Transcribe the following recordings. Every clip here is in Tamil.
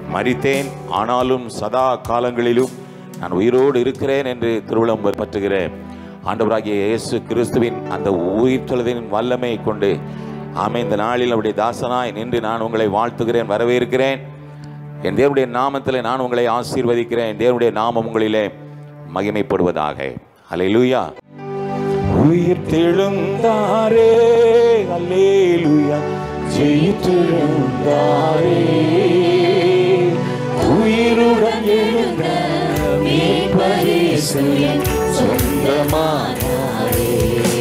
மரித்தேன் ஆனாலும் சதா காலங்களிலும் நான் உயிரோடு இருக்கிறேன் என்று திருவிழம் பற்றுகிற ஆண்டவராகிய இயேசு கிறிஸ்துவின் அந்த உயிர்த்தெழுதின் வல்லமை கொண்டு ஆமே இந்த நாளில் அவருடைய தாசனாய் நின்று நான் உங்களை வாழ்த்துகிறேன் வரவேற்கிறேன் என் தேவனுடைய நாமத்தில் நான் உங்களை ஆசீர்வதிக்கிறேன் என் தேவனுடைய நாமம் உங்களிலே மகிமைப்படுவதாக ஹalleluya உயிர் தெழுந்தாரே அல்லேலூயா ஜெயித்தெழுந்தாரே உயிருடன் எழுந்த மீட்பரேசுவின் சொந்தமானாரே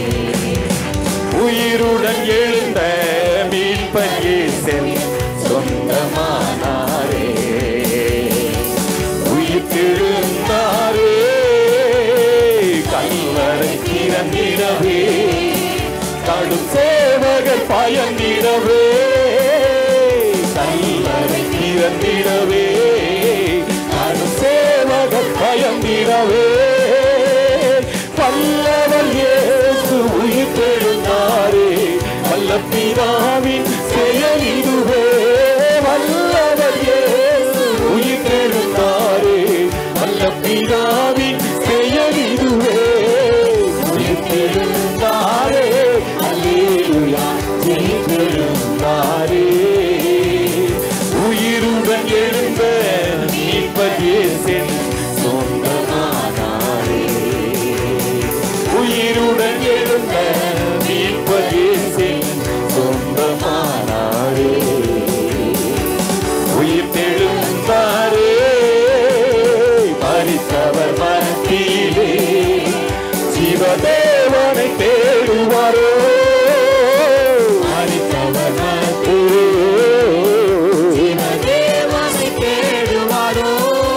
உயிருடன் எழுந்த மீட்பரேசன் சொந்தமானாரே உயிர் தெழுந்தாரே கல்லறை திறந்திடவே கடும் சேவகர் பயந்திடவே கல்லறை திறந்திடவே கடும் சேவகர் பயந்திடவே வல்லவர் இயேசு உயிர் தெழுந்தாரே வல்ல பிதாவின் செயல் இதுவே வல்லவர் இயேசு உயிர் தெழுந்தாரே வல்ல பிதாவின் செயல் இதுவே உயிர் தெழுந்தாரே அல்லேலூயா ஜெயித்தெழுந்தாரே உயிருடன் எழுந்த மீட்பதேசன் சொந்தமானாரே உயிருடன் எழுந்த மீட்பதேசன் சொந்தமானாரே உயிர் தெழுந்தாரே மறித்தவர் மத்தியிலே ஜீவதேவனை தேடுவாரோ மறித்தவர் மத்தியிலே தேவனை தேடுவாரோ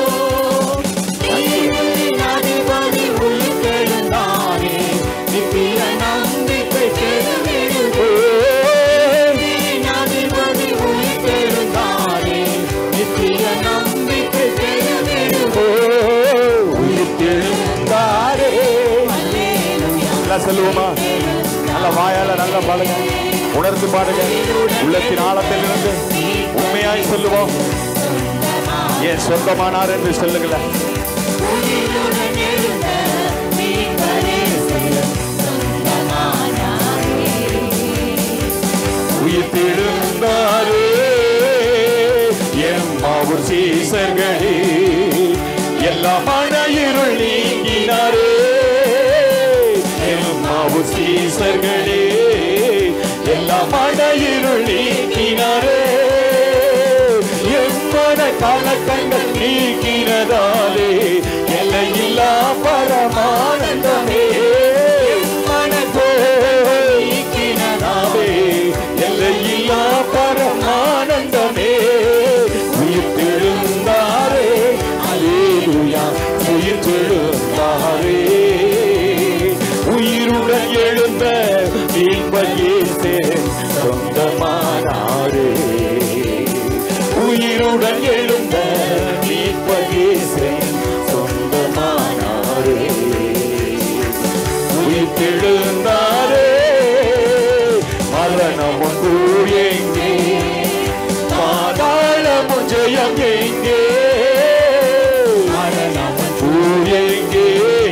நீதியின் அதிபதி உயிர்த்தெழுந்தாரே நித்திய நம்பிக்கை பெருமிடுவே நீதியின் அதிபதி உயிர்த்தெழுந்தாரே நித்திய நம்பிக்கை பெருமிடுவே உயிர் தெழுந்தாரே நல்லா சொல்லுவோமா நல்ல வாயால நல்ல பாடுங்க உணர்ந்து பாடுங்க உள்ளத்தின் ஆழத்தில் இருந்து உண்மையாய் சொல்லுவோம் என் சொந்தமானார் என்று சொல்லுங்களேன் உயிருடன் எழுந்த மீட்பரேசுவின் சொந்தமானாரே உயிர் தெழுந்தாரே என் மாவூர் சீசர்களே எல்லா மன இருள் நீங்கினாரே என் மாவூர் சீசர்களே எல்லா மன இருள் நீங்கினாரே என் மன கலக்கங்கள் நீக்கினதாலே எல்லையில்லா பரமானந்தமே என் மனதோ நீக்கினதாவே எல்லையில்லா பரமானந்தமே உயிர் தெழுந்தாரே அலேலுயா உயிர் தெழுந்தாரே உயிருடன் எழுந்த மீன்பேசே சொந்தமானாரே உயிருடன் எழுந்த மீன்பேசே சொந்தமானாரே உயிர் தெழுந்தாரே மரணமும் கூர் எங்கே பாதாளமும் ஜெயம் எங்கே மரணமும் கூர் எங்கே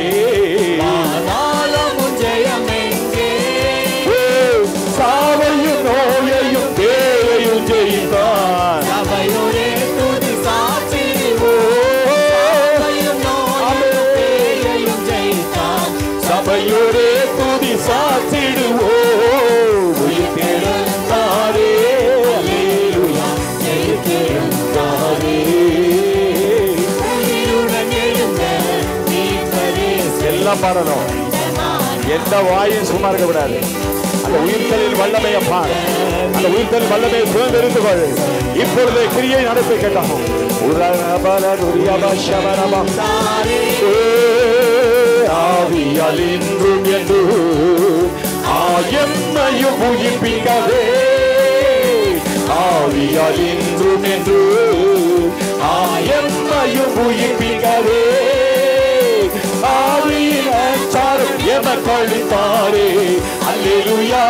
பாதாளமும் ஜெயம் எங்கே சாவையும் நோயையும் தேவையும் ஜெயித்தான் சபையோரே துதி சாட்சிடுவோம் சபையும் நோயும் பேயையும் ஜெயித்தான் சபையோரே துதி சாத்திடுவோ உயிர் தெழுந்தாரே அல்லேலூயா ஜெயித்தெழுந்தாரே உயிருடன் எழுந்த மீட்பரேசு எல்லாம் பாடணும் எந்த வாயும் சும்மா இருக்க விடாது அந்த உயிர்த்தலில் வல்லமையை பாரு அந்த உயிர்த்தல் வல்லமையை சுதந்திரித்து கொள் இப்பொழுது கிரியை நடத்தி கேட்டாங்க ஆவியால் இன்றும் என்று ஆயம்மையும் உயிர்ப்பிக்கவே ஆவியால் இன்றும் என்று ஆயம்மையும் உயிர்ப்பிக்கவே ஆவியின் அச்சாரம் எமக்களித்தாரே அல்லேலூயா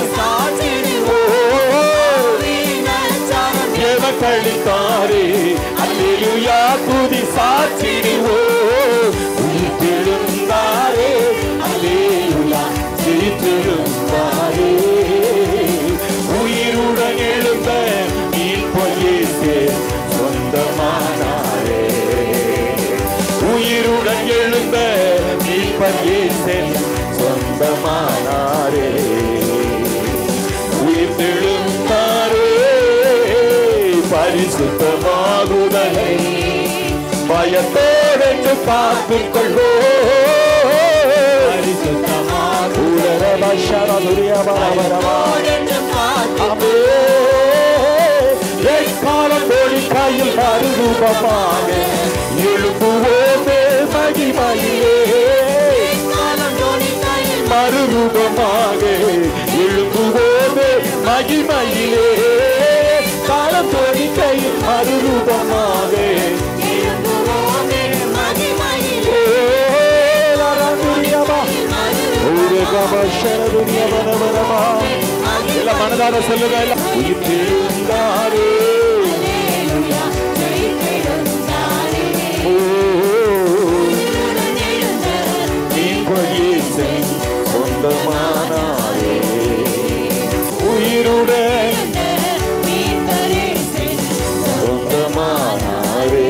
சாட்சிடுவோம் எமக்களித்தாரே அல்லேலூயா துதி சாற்றிடுவோம் உயிர்த்தெழுந்தாரே அல்லேலூயா ஜெயித்தெழுந்தாரே உயிருடன் எழுந்த மீட்பொய்யேசே சொந்தமானாரே உயிருடன் எழுந்த மீட்பொய்யேசே சொந்தமானாரே உயிர்த்தெழுந்தாரே பரிசுத்தமாகுதலை பயத்தோடு பார்த்துக் கொள்வோ காலம் கோடி கையில் மறுரூபமாக எழுப்புவோமே மகிமையிலே மறுரூபமாக எழுப்புவோமே மகிமையிலே காலம் கோடி கையில் மறுரூபமாக எல்லாம் மனதார சொல்லுங்க எல்லாம் உயிர்த்தெழுந்தாரே ஓ இயேசு சொந்தமானாரே உயிருடன் சொந்தமானாரே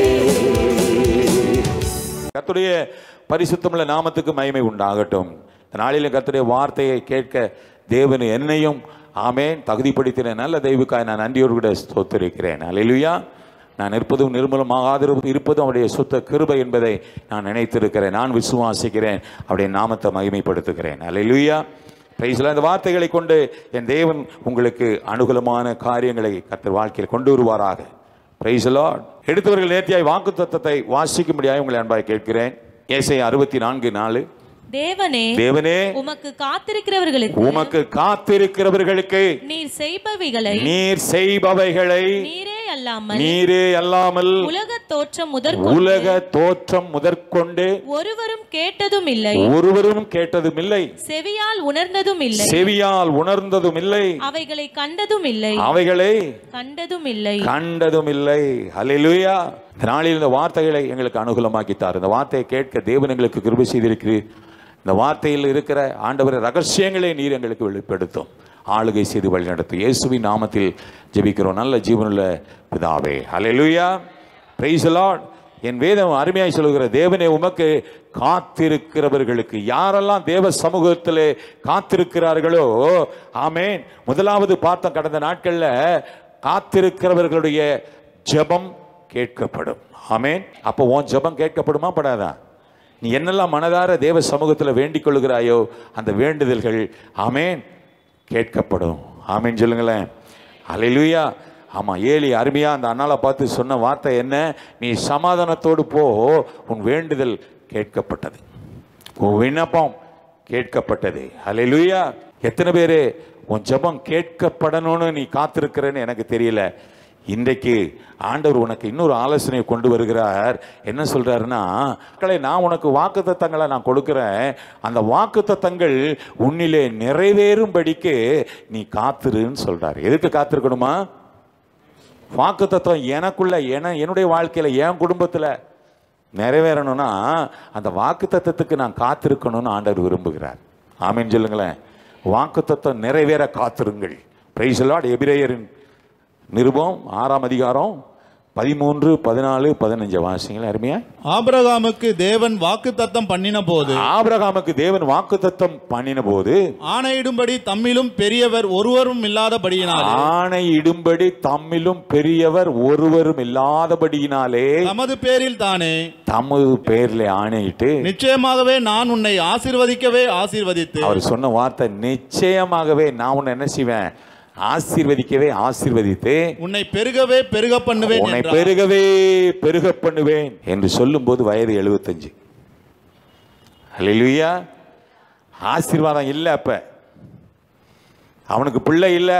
கர்த்தருடைய பரிசுத்தமுள்ள நாமத்துக்கு மகிமை உண்டாகட்டும் இந்த நாளிலும் கர்த்தருடைய வார்த்தையை கேட்க தேவன் என்னையும் ஆமேன் தகுதிப்படுத்தின நல்ல தெய்வுக்காய் நான் நன்றியோடு கூட ஸ்தோத்திருக்கிறேன் அல்லேலூயா நான் இருப்பதும் நிர்மூலமாகாத இருப்பதும் அவருடைய சுத்த கிருபை என்பதை நான் நினைத்திருக்கிறேன் நான் விசுவாசிக்கிறேன் அவருடைய நாமத்தை மகிமைப்படுத்துகிறேன் அல்லேலூயா பிரைஸ்ல இந்த வார்த்தைகளை கொண்டு என் தேவன் உங்களுக்கு அனுகூலமான காரியங்களை கர்த்தர் வாழ்க்கையில் கொண்டு வருவாராக பிரைஸ் லார்ட் எடுத்தவர்கள் நேர்த்தியாய் வாக்கு தத்தத்தை வாசிக்கும்படியாய் உங்களை அன்பாய் கேட்கிறேன் ஏசை அறுபத்தி நான்கு நாலு தேவனே தேவனே உமக்கு காத்திருக்கிறவர்களுக்கு உமக்கு காத்திருக்கிறவர்களுக்கு நீர் செய்பவைகளை நீர் செய்பவைகளை நீரே அல்லாமல் நீரே அல்லாமல் உலக தோற்றம் முதற் உலக தோற்றம் முதற்கொண்டு ஒருவரும் கேட்டதும் இல்லை ஒருவரும் கேட்டதும் இல்லை செவியால் உணர்ந்ததும் இல்லை செவியால் உணர்ந்ததும் இல்லை அவைகளை கண்டதும் இல்லை அவைகளை கண்டதும் இல்லை கண்டதும் இல்லை ஹalleluya இந்த நாளில் இந்த வார்த்தைகளை எங்களுக்கு அனுகூலமாக்கித்தார் இந்த வார்த்தையை கேட்க தேவன் எங்களுக்கு கிருபை செய்திருக்கிறீர் இந்த வார்த்தையில் இருக்கிற ஆண்டவர் ரகசியங்களை நீர் எங்களுக்கு வெளிப்படுத்தும் ஆளுகை செய்து வழிநடத்தும் இயேசுவின் நாமத்தில் ஜெபிக்கிறோம் நல்ல ஜீவனுள்ள பிதாவே ஹalleluya praise the lord என் வேதம் அருமையாய் சொல்லுகிற தேவனே உமக்கு காத்திருக்கிறவர்களுக்கு யாரெல்லாம் தேவ சமூகத்திலே காத்திருக்கிறார்களோ ஆமேன் முதலாவது பார்த்தோம் கடந்த நாட்கள்ல காத்திருக்கிறவர்களுடைய ஜெபம் கேட்கப்படும் ஆமேன் அப்போ உன் ஜெபம் கேட்கப்படுமா படாதா நீ என்னெல்லாம் மனதார தேவ சமூகத்தில் வேண்டிக் கொள்கிறாயோ அந்த வேண்டுதல்கள் ஆமேன் கேட்கப்படும் ஆமேன் சொல்லுங்களேன் அலையிலுயா ஆமாம் ஏலி அருமையா அந்த அண்ணாலை பார்த்து சொன்ன வார்த்தை என்ன நீ சமாதானத்தோடு போ உன் வேண்டுதல் கேட்கப்பட்டது உன் விண்ணப்பம் கேட்கப்பட்டது அலையிலுயா எத்தனை பேர் உன் ஜெபம் கேட்கப்படணும்னு நீ காத்திருக்கிறேன்னு எனக்கு தெரியல இன்றைக்கு ஆண்டவர் உனக்கு இன்னொரு ஆலோசனை கொண்டு வருகிறார் என்ன சொல்றாருன்னா மக்களை நான் உனக்கு வாக்குத்தத்தங்களை நான் கொடுக்கிறேன் அந்த வாக்குத்தத்தங்கள் உன்னிலே நிறைவேறும்படிக்கு நீ காத்திருன்னு சொல்றாரு எதுக்கு காத்திருக்கணுமா வாக்குத்தத்தம் எனக்குள்ள என என்னுடைய வாழ்க்கையில என் குடும்பத்துல நிறைவேறணும்னா அந்த வாக்குத்தத்தத்துக்கு நான் காத்திருக்கணும்னு ஆண்டவர் விரும்புகிறார் ஆமீன் சொல்லுங்களேன் வாக்குத்தத்தம் நிறைவேற காத்திருங்கள் பிரைஸ் லார்ட் எபிரேயரின் நிருபம் ஆறாம் அதிகாரம் பதிமூன்று பதினாலு பதினஞ்சு வாசிங்களா அருமையா ஆபிரகாமுக்கு தேவன் வாக்குத்தத்தம் பண்ணின போது ஆபிரகாமுக்கு தேவன் வாக்குத்தத்தம் பண்ணின போது ஆணையிடும்படி தம்மிலும் பெரியவர் ஒருவரும் இல்லாதபடியினாலே ஆணையிடும்படி தம்மிலும் பெரியவர் ஒருவரும் இல்லாதபடியினாலே தமது பேரில் தானே தமது பேர்ல ஆணையிட்டு நிச்சயமாகவே நான் உன்னை ஆசீர்வதிக்கவே ஆசீர்வதித்து அவர் சொன்ன வார்த்தை நிச்சயமாகவே நான் உன்னை என்ன செய்வேன் ஆசீர்வதிக்கவே ஆசீர்வதித்து உன்னை பெருகவே பெருக பண்ணுவேன் உன்னை என்றார். பெருகவே பெருக பண்ணுவேன் என்று சொல்லும்போது வயது எழுபத்தஞ்சு அல்லேலூயா ஆசீர்வாதம் இல்லை அப்ப அவனுக்கு பிள்ளை இல்லை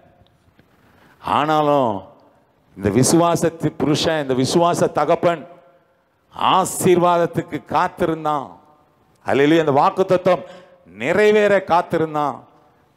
ஆனாலும் இந்த விசுவாசத்து புருஷன் இந்த விசுவாச தகப்பன் ஆசீர்வாதத்துக்கு காத்திருந்தான் அல்லேலூயா அந்த வாக்கு நிறைவேற காத்திருந்தான்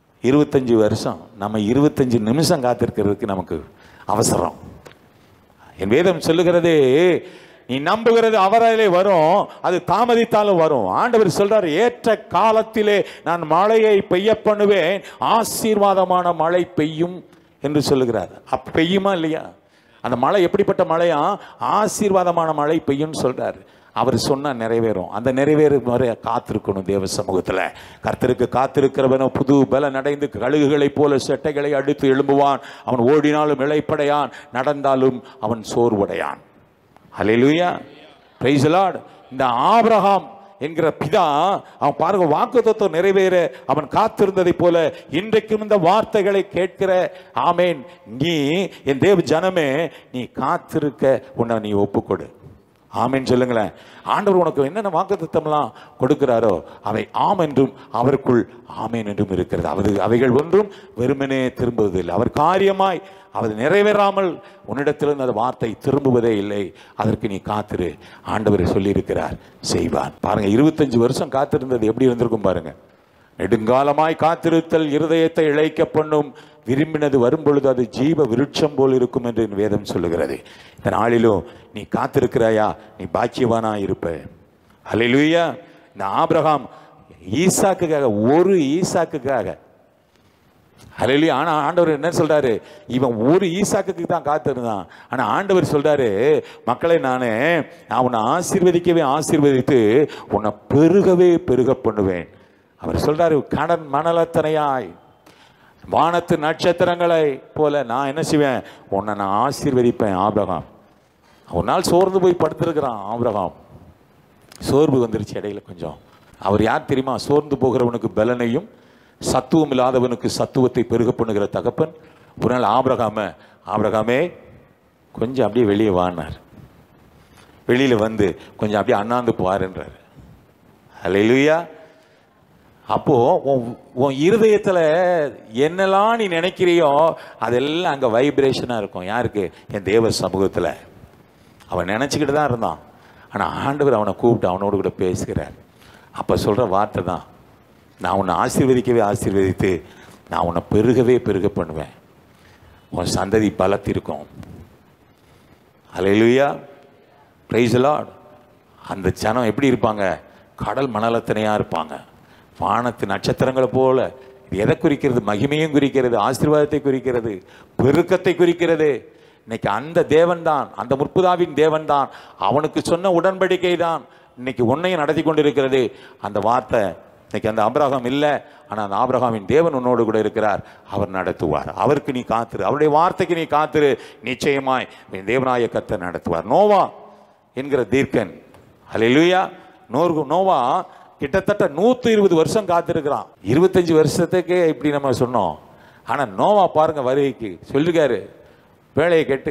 இருபத்தஞ்சு வருஷம் நம்ம இருபத்தஞ்சு நிமிஷம் காத்திருக்கிறதுக்கு நமக்கு அவசரம் என் வேதம் சொல்லுகிறது நீ நம்புகிறது அவராலே வரும் அது தாமதித்தாலும் வரும் ஆண்டவர் சொல்றார் ஏற்ற காலத்திலே நான் மழையை பெய்ய பண்ணுவேன் ஆசீர்வாதமான மழை பெய்யும் என்று சொல்லுகிறார் அப்ப பெய்யுமா இல்லையா அந்த மழை எப்படிப்பட்ட மழையா ஆசீர்வாதமான மழை பெய்யும்னு சொல்றாரு அவர் சொன்னா நிறைவேறும் அந்த நிறைவேறும் வரை காத்திருக்கணும் தேவ சமூகத்துல கர்த்தருக்கு காத்திருக்கிறவனோ புது பல நடைந்து கழுகுகளைப் போல செட்டைகளை அடித்து எழும்புவான் அவன் ஓடினாலும் இளைப்படையான் நடந்தாலும் அவன் சோர்வடையான் ஹalleluya praise the lord இந்த ஆபிரகாம் என்கிற பிதா அவன் பாருங்க வாக்குத்தத்தம் நிறைவேற அவன் காத்திருந்ததைப் போல இன்றைக்கும் இந்த வார்த்தைகளை கேட்கிற ஆமேன் நீ என் தேவ ஜனமே நீ காத்திருக்க உன்னை நீ ஒப்புக்கொடு ஆமென் சொல்லுங்களேன் ஆண்டவர் உனக்கு என்னென்ன வாக்குத்தத்தம்லாம் கொடுக்கிறாரோ அவை ஆம் என்றும் அவருக்குள் ஆமேன் என்றும் இருக்கிறது அவது அவைகள் ஒன்றும் வெறுமனே திரும்புவதில்லை அவர் காரியமாய் அது நிறைவேறாமல் உன்னிடத்திலிருந்து அந்த வார்த்தை திரும்புவதே இல்லை அதற்கு நீ காத்திரு ஆண்டவர் சொல்லியிருக்கிறார் செய்வார் பாருங்க இருபத்தஞ்சு வருஷம் காத்திருந்தது எப்படி இருந்திருக்கும் பாருங்க நெடுங்காலமாய் காத்திருத்தல் இருதயத்தை இழைக்க பண்ணும் விரும்பினது வரும்பொழுது அது ஜீவ விருட்சம் போல் இருக்கும் என்று என் வேதம் சொல்லுகிறது இந்த நாளிலும் நீ காத்திருக்கிறாயா நீ பாக்கியவானா இருப்ப அல்லேலூயா இந்த ஆபிரகாம் ஈசாக்குக்காக ஒரு ஈசாக்குக்காக ஹalleluya ஆனா ஆண்டவர் என்ன சொல்றாரு இவன் ஒரு ஈசாக்குக்கு தான் காத்திருந்தான் ஆனா ஆண்டவர் சொல்றாரு மக்களை நானே நான் உன்னை ஆசீர்வதிக்கவே ஆசீர்வதித்து உன்னை பெருகவே பெருக பண்ணுவேன் அவர் சொல்றாரு கடன் மணலத்தனையாய் வானத்து நட்சத்திரங்களை போல நான் என்ன செய்வேன் உன்னை நான் ஆசீர்வதிப்பேன் ஆபிரகாம் ஒரு நாள் சோர்ந்து போய் படுத்திருக்கிறான் ஆபிரகாம் சோர்வு வந்துருச்சு இடையில கொஞ்சம் அவர் யார் தெரியுமா சோர்ந்து போகிறவனுக்கு பலனையும் சத்துவம் இல்லாதவனுக்கு சத்துவத்தை பெருக பண்ணுகிற தகப்பன் ஒரு நாள் ஆபிரகாம ஆபிரகாமே கொஞ்சம் அப்படியே வெளியே வானார் வெளியில வந்து கொஞ்சம் அப்படியே அண்ணாந்து பாருன்றார் அல்லேலூயா அப்போ உன் உன் இருதயத்துல என்னெல்லாம் நீ நினைக்கிறியோ அதெல்லாம் அங்க வைப்ரேஷனா இருக்கும் யாருக்கு என் தேவ சமூகத்துல அவன் நினச்சிக்கிட்டு தான் இருந்தான் ஆனால் ஆண்டவர் அவனை கூப்பிட்டு அவனோடு கூட பேசுகிறார் அப்போ சொல்கிற வார்த்தை தான் நான் உன்னை ஆசீர்வதிக்கவே ஆசீர்வதித்து நான் உன்னை பெருகவே பெருக பண்ணுவேன் உன் சந்ததி பலத்திருக்கும் அலையிலுயா பிரைஸ் லார்ட் அந்த ஜனம் எப்படி இருப்பாங்க கடல் மணலத்தனையாக இருப்பாங்க வானத்து நட்சத்திரங்களை போல இது எதை குறிக்கிறது மகிமையும் குறிக்கிறது ஆசீர்வாதத்தை குறிக்கிறது பெருக்கத்தை குறிக்கிறது இன்னைக்கு அந்த தேவன் தான் அந்த முற்புதாவின் தேவன் தான் அவனுக்கு சொன்ன உடன்படிக்கை தான் இன்னைக்கு உன்னையும் நடத்தி கொண்டிருக்கிறது அந்த வார்த்தை இன்னைக்கு அந்த ஆபிரகாம் இல்லை ஆனால் அந்த ஆபிரகாமின் தேவன் உன்னோடு கூட இருக்கிறார் அவர் நடத்துவார் அவருக்கு நீ காத்திரு அவருடைய வார்த்தைக்கு நீ காத்திரு நிச்சயமாய் உன் தேவனாய கர்த்தர் நடத்துவார் நோவா என்கிற தீர்க்கன் ஹalleluya நோர்கு நோவா கிட்டத்தட்ட நூற்றி இருபது வருஷம் காத்திருக்கிறான் இருபத்தஞ்சு வருஷத்துக்கே இப்படி நம்ம சொன்னோம் ஆனால் நோவா பாருங்க வருகைக்கு சொல்லிருக்காரு வேலையை கெட்டு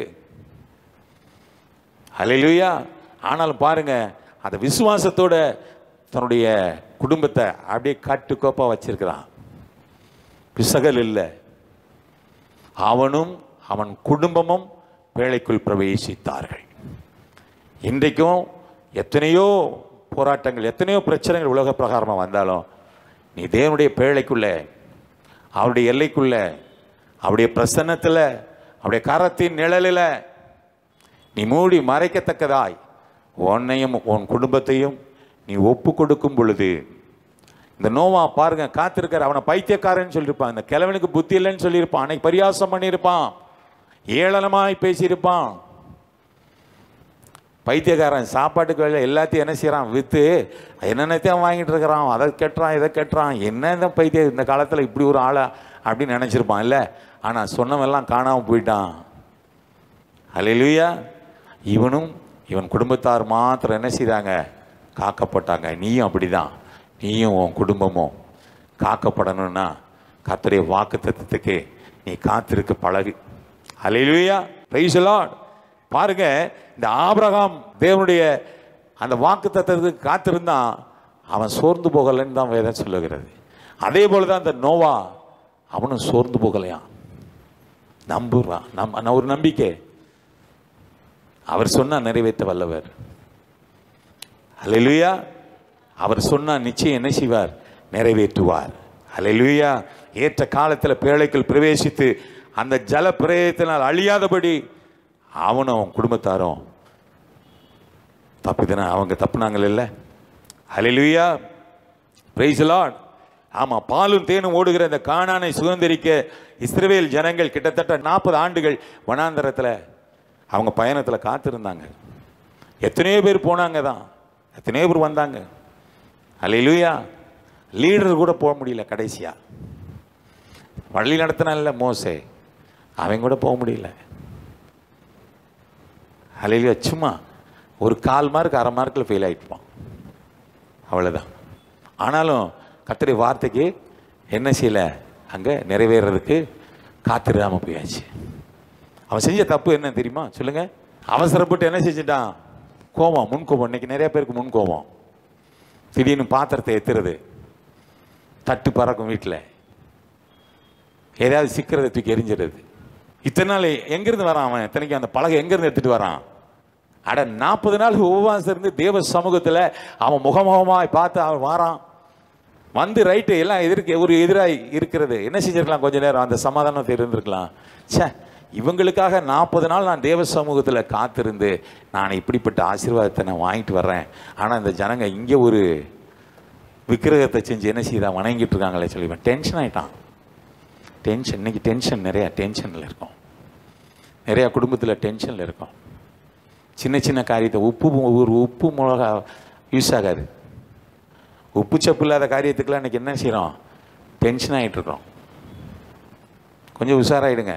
ஹalleluya ஆனாலும் பாருங்க அந்த விசுவாசத்தோட தன்னுடைய குடும்பத்தை அப்படியே கட்டுக்கோப்பா வச்சிருக்கிறான் பிசகல் இல்லை அவனும் அவன் குடும்பமும் வேலைக்குள் பிரவேசித்தார்கள் இன்றைக்கும் எத்தனையோ போராட்டங்கள் எத்தனையோ பிரச்சனைகள் உலக பிரகாரமாக வந்தாலும் நீ தேவனுடைய பேழைக்குள்ள அவருடைய எல்லைக்குள்ள அவருடைய பிரசன்னத்தில் அவருடைய கரத்தின் நிழலில் நீ மூடி மறைக்கத்தக்கதாய் உன்னையும் உன் குடும்பத்தையும் நீ ஒப்பு கொடுக்கும் பொழுது இந்த நோவா பாருங்க காத்திருக்கார் அவனை பைத்தியக்காரன்னு சொல்லியிருப்பான் இந்த கிழவனுக்கு புத்தி இல்லைன்னு சொல்லியிருப்பான் அன்னைக்கு பரியாசம் பண்ணியிருப்பான் ஏளனமாய் பேசியிருப்பான் பைத்தியக்காரன் சாப்பாட்டுக்கு வேலை எல்லாத்தையும் என்ன செய்கிறான் விற்று என்னென்னத்தையும் வாங்கிட்டு இருக்கிறான் அதை கெட்டுறான் இதை கெட்டுறான் என்ன இந்த பைத்தியம் இந்த காலத்தில் இப்படி ஒரு ஆளா அப்படின்னு நினச்சிருப்பான் இல்லை ஆனால் சொன்னவெல்லாம் காணாமல் போயிட்டான் அல்லேலூயா இவனும் இவன் குடும்பத்தார் மாத்திரம் என்ன செய்தாங்க காக்கப்பட்டாங்க நீயும் அப்படிதான் நீயும் உன் குடும்பமும் காக்கப்படணும்னா கர்த்தருடைய வாக்கு தத்துவத்துக்கு நீ காத்திருக்க பழகு அல்லேலூயா பிரைஸ் லார்ட் பாருங்க இந்த ஆபிரகாம் தேவனுடைய அந்த வாக்கு தத்துவத்துக்கு காத்திருந்தான் அவன் சோர்ந்து போகலைன்னு தான் வேதம் சொல்லுகிறது அதே போல தான் இந்த நோவா அவனும் சோர்ந்து போகலையாம் நம்புறான் நம் ஒரு நம்பிக்கை அவர் சொன்னா நிறைவேற்ற வல்லவர் ஹalleluya அவர் சொன்னா நிச்சயம் என்ன செய்வார் நிறைவேற்றுவார் ஹalleluya ஏற்ற காலத்தில் பேழைக்குள் பிரவேசித்து அந்த ஜல பிரயத்தினால் அழியாதபடி அவனும் அவன் குடும்பத்தாரும் தப்பிதானே அவங்க தப்புனாங்கள் இல்லை ஹalleluya praise the lord ஆமா பாலும் தேனும் ஓடுகிற இந்த கானானை சுதந்திரிக்க இஸ்ரவேல் ஜனங்கள் கிட்டத்தட்ட நாற்பது ஆண்டுகள் வனாந்தரத்தில் அவங்க பயணத்தில் காத்திருந்தாங்க எத்தனையோ பேர் போனாங்க தான் எத்தனையோ பேர் வந்தாங்க ஹalleluya லீடர் கூட போக முடியல கடைசியா வழி நடத்தினான்ல மோசே அவன் கூட போக முடியல ஹalleluya சும்மா ஒரு கால் மார்க் அரை மார்க்கில் ஃபெயில் ஆகிட்டுப்பான் அவ்வளோதான் ஆனாலும் கத்தரி வார்த்தைக்கு என்ன செய்யல அங்கே நிறைவேறதுக்கு காத்திராம போயாச்சு அவன் செஞ்ச தப்பு என்ன தெரியுமா சொல்லுங்க அவசரப்பட்டு என்ன செஞ்சிட்டான் கோபம் முன் கோபம் இன்னைக்கு நிறைய பேருக்கு முன் கோபம் திடீர்னு பாத்திரத்தை எத்துறது தட்டு பறக்கும் வீட்டில் ஏதாவது சிக்கிறத தூக்கி எரிஞ்சிடுறது இத்தனை நாள் எங்கிருந்து வரான் அவன் இத்தனைக்கு அந்த பலகை எங்கிருந்து எடுத்துட்டு வரான் அட நாற்பது நாள் உபவாசம் இருந்து தேவ சமூகத்தில் அவன் முகமுகமாய் பார்த்து அவன் வாரான் வந்து ரைட்டு எல்லாம் எதிர்க்க ஒரு எதிராக இருக்கிறது என்ன செஞ்சிருக்கலாம் கொஞ்ச நேரம் அந்த சமாதானம் இருந்திருக்கலாம் ச்சே இவங்களுக்காக நாற்பது நாள் நான் தேவ சமூகத்தில் காத்திருந்து நான் இப்படிப்பட்ட ஆசீர்வாதத்தை நான் வாங்கிட்டு வர்றேன் ஆனால் இந்த ஜனங்க இங்கே ஒரு விக்கிரகத்தை செஞ்சு என்ன செய்தான் வணங்கிட்டு இருக்காங்களே சொல்லி டென்ஷன் ஆயிட்டான் டென்ஷன் இன்னைக்கு டென்ஷன் நிறையா டென்ஷனில் இருக்கும் நிறையா குடும்பத்தில் டென்ஷனில் இருக்கும் சின்ன சின்ன காரியத்தை உப்பு ஒரு உப்பு மிளகா யூஸ் ஆகாது உப்பு சப்பு இல்லாத காரியத்துக்கெல்லாம் இன்னைக்கு என்ன செய்கிறோம் டென்ஷன் ஆகிட்டு இருக்கோம் கொஞ்சம் உஷாராயிடுங்க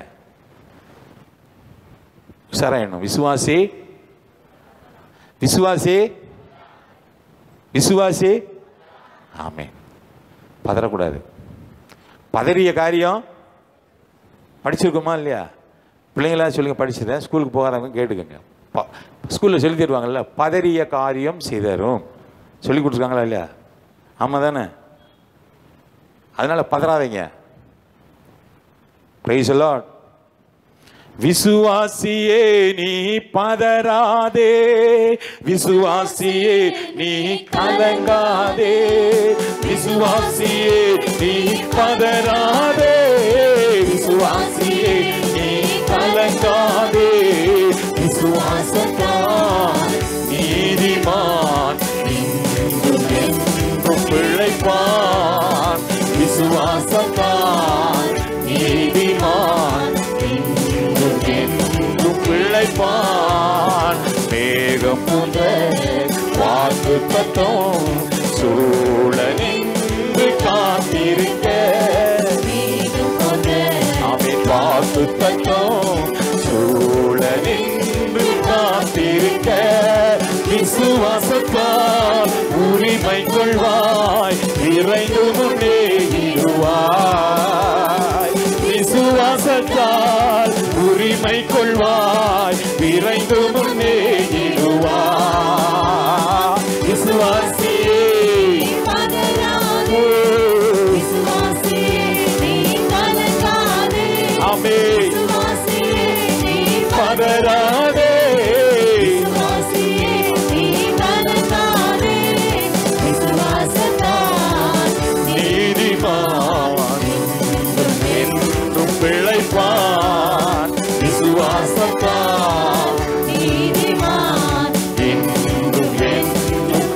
உஷாராயிடணும் விசுவாசி விசுவாசி விசுவாசி ஆமென் பதறக்கூடாது பதறிய காரியம் படிச்சிருக்கோமா இல்லையா பிள்ளைங்களா சொல்லுங்க படிச்சதை ஸ்கூலுக்கு போகாதவங்க கேட்டுக்கோங்க ப- ஸ்கூலில் சொல்லி தருவாங்கல்ல பதறிய காரியம் செய்தரும் சொல்லி கொடுத்துருக்காங்களா இல்லையா ஆமாம் தானே அதனால பதறாதீங்க பிரைஸ் லார்ட் விசுவாசியே நீ பதறாதே விசுவாசியே நீ கலங்காதே விசுவாசியே நீ பதறாதே விசுவாசியே நீ கலங்காதே விசுவாசத்தான் நீதிமான் இன்றும் என்றும் பிழைப்பான் விசுவாசத்தான் நீதிமான் இன்றும் என்றும் பிழைப்பான் மேகம் போன்ற வாக்கு தத்தம் சூழ நின்று காத்திருக்க அவை வாக்கு தத்தம் சூழ நின்று காத்திருக்க விசுவாசத்தால் உரிமை கொள்வாய் விரைந்து முன்னேறிடுவாய் விசுவாசத்தால் உரிமை கொள்வாய் விரைந்து முன்னேறிடுவாய் விசுவாசியே ஆமே பதறாதே நீதிமான் என்றும் பிழைப்பான் விசுவாசத்தான் என்றும் என்றும்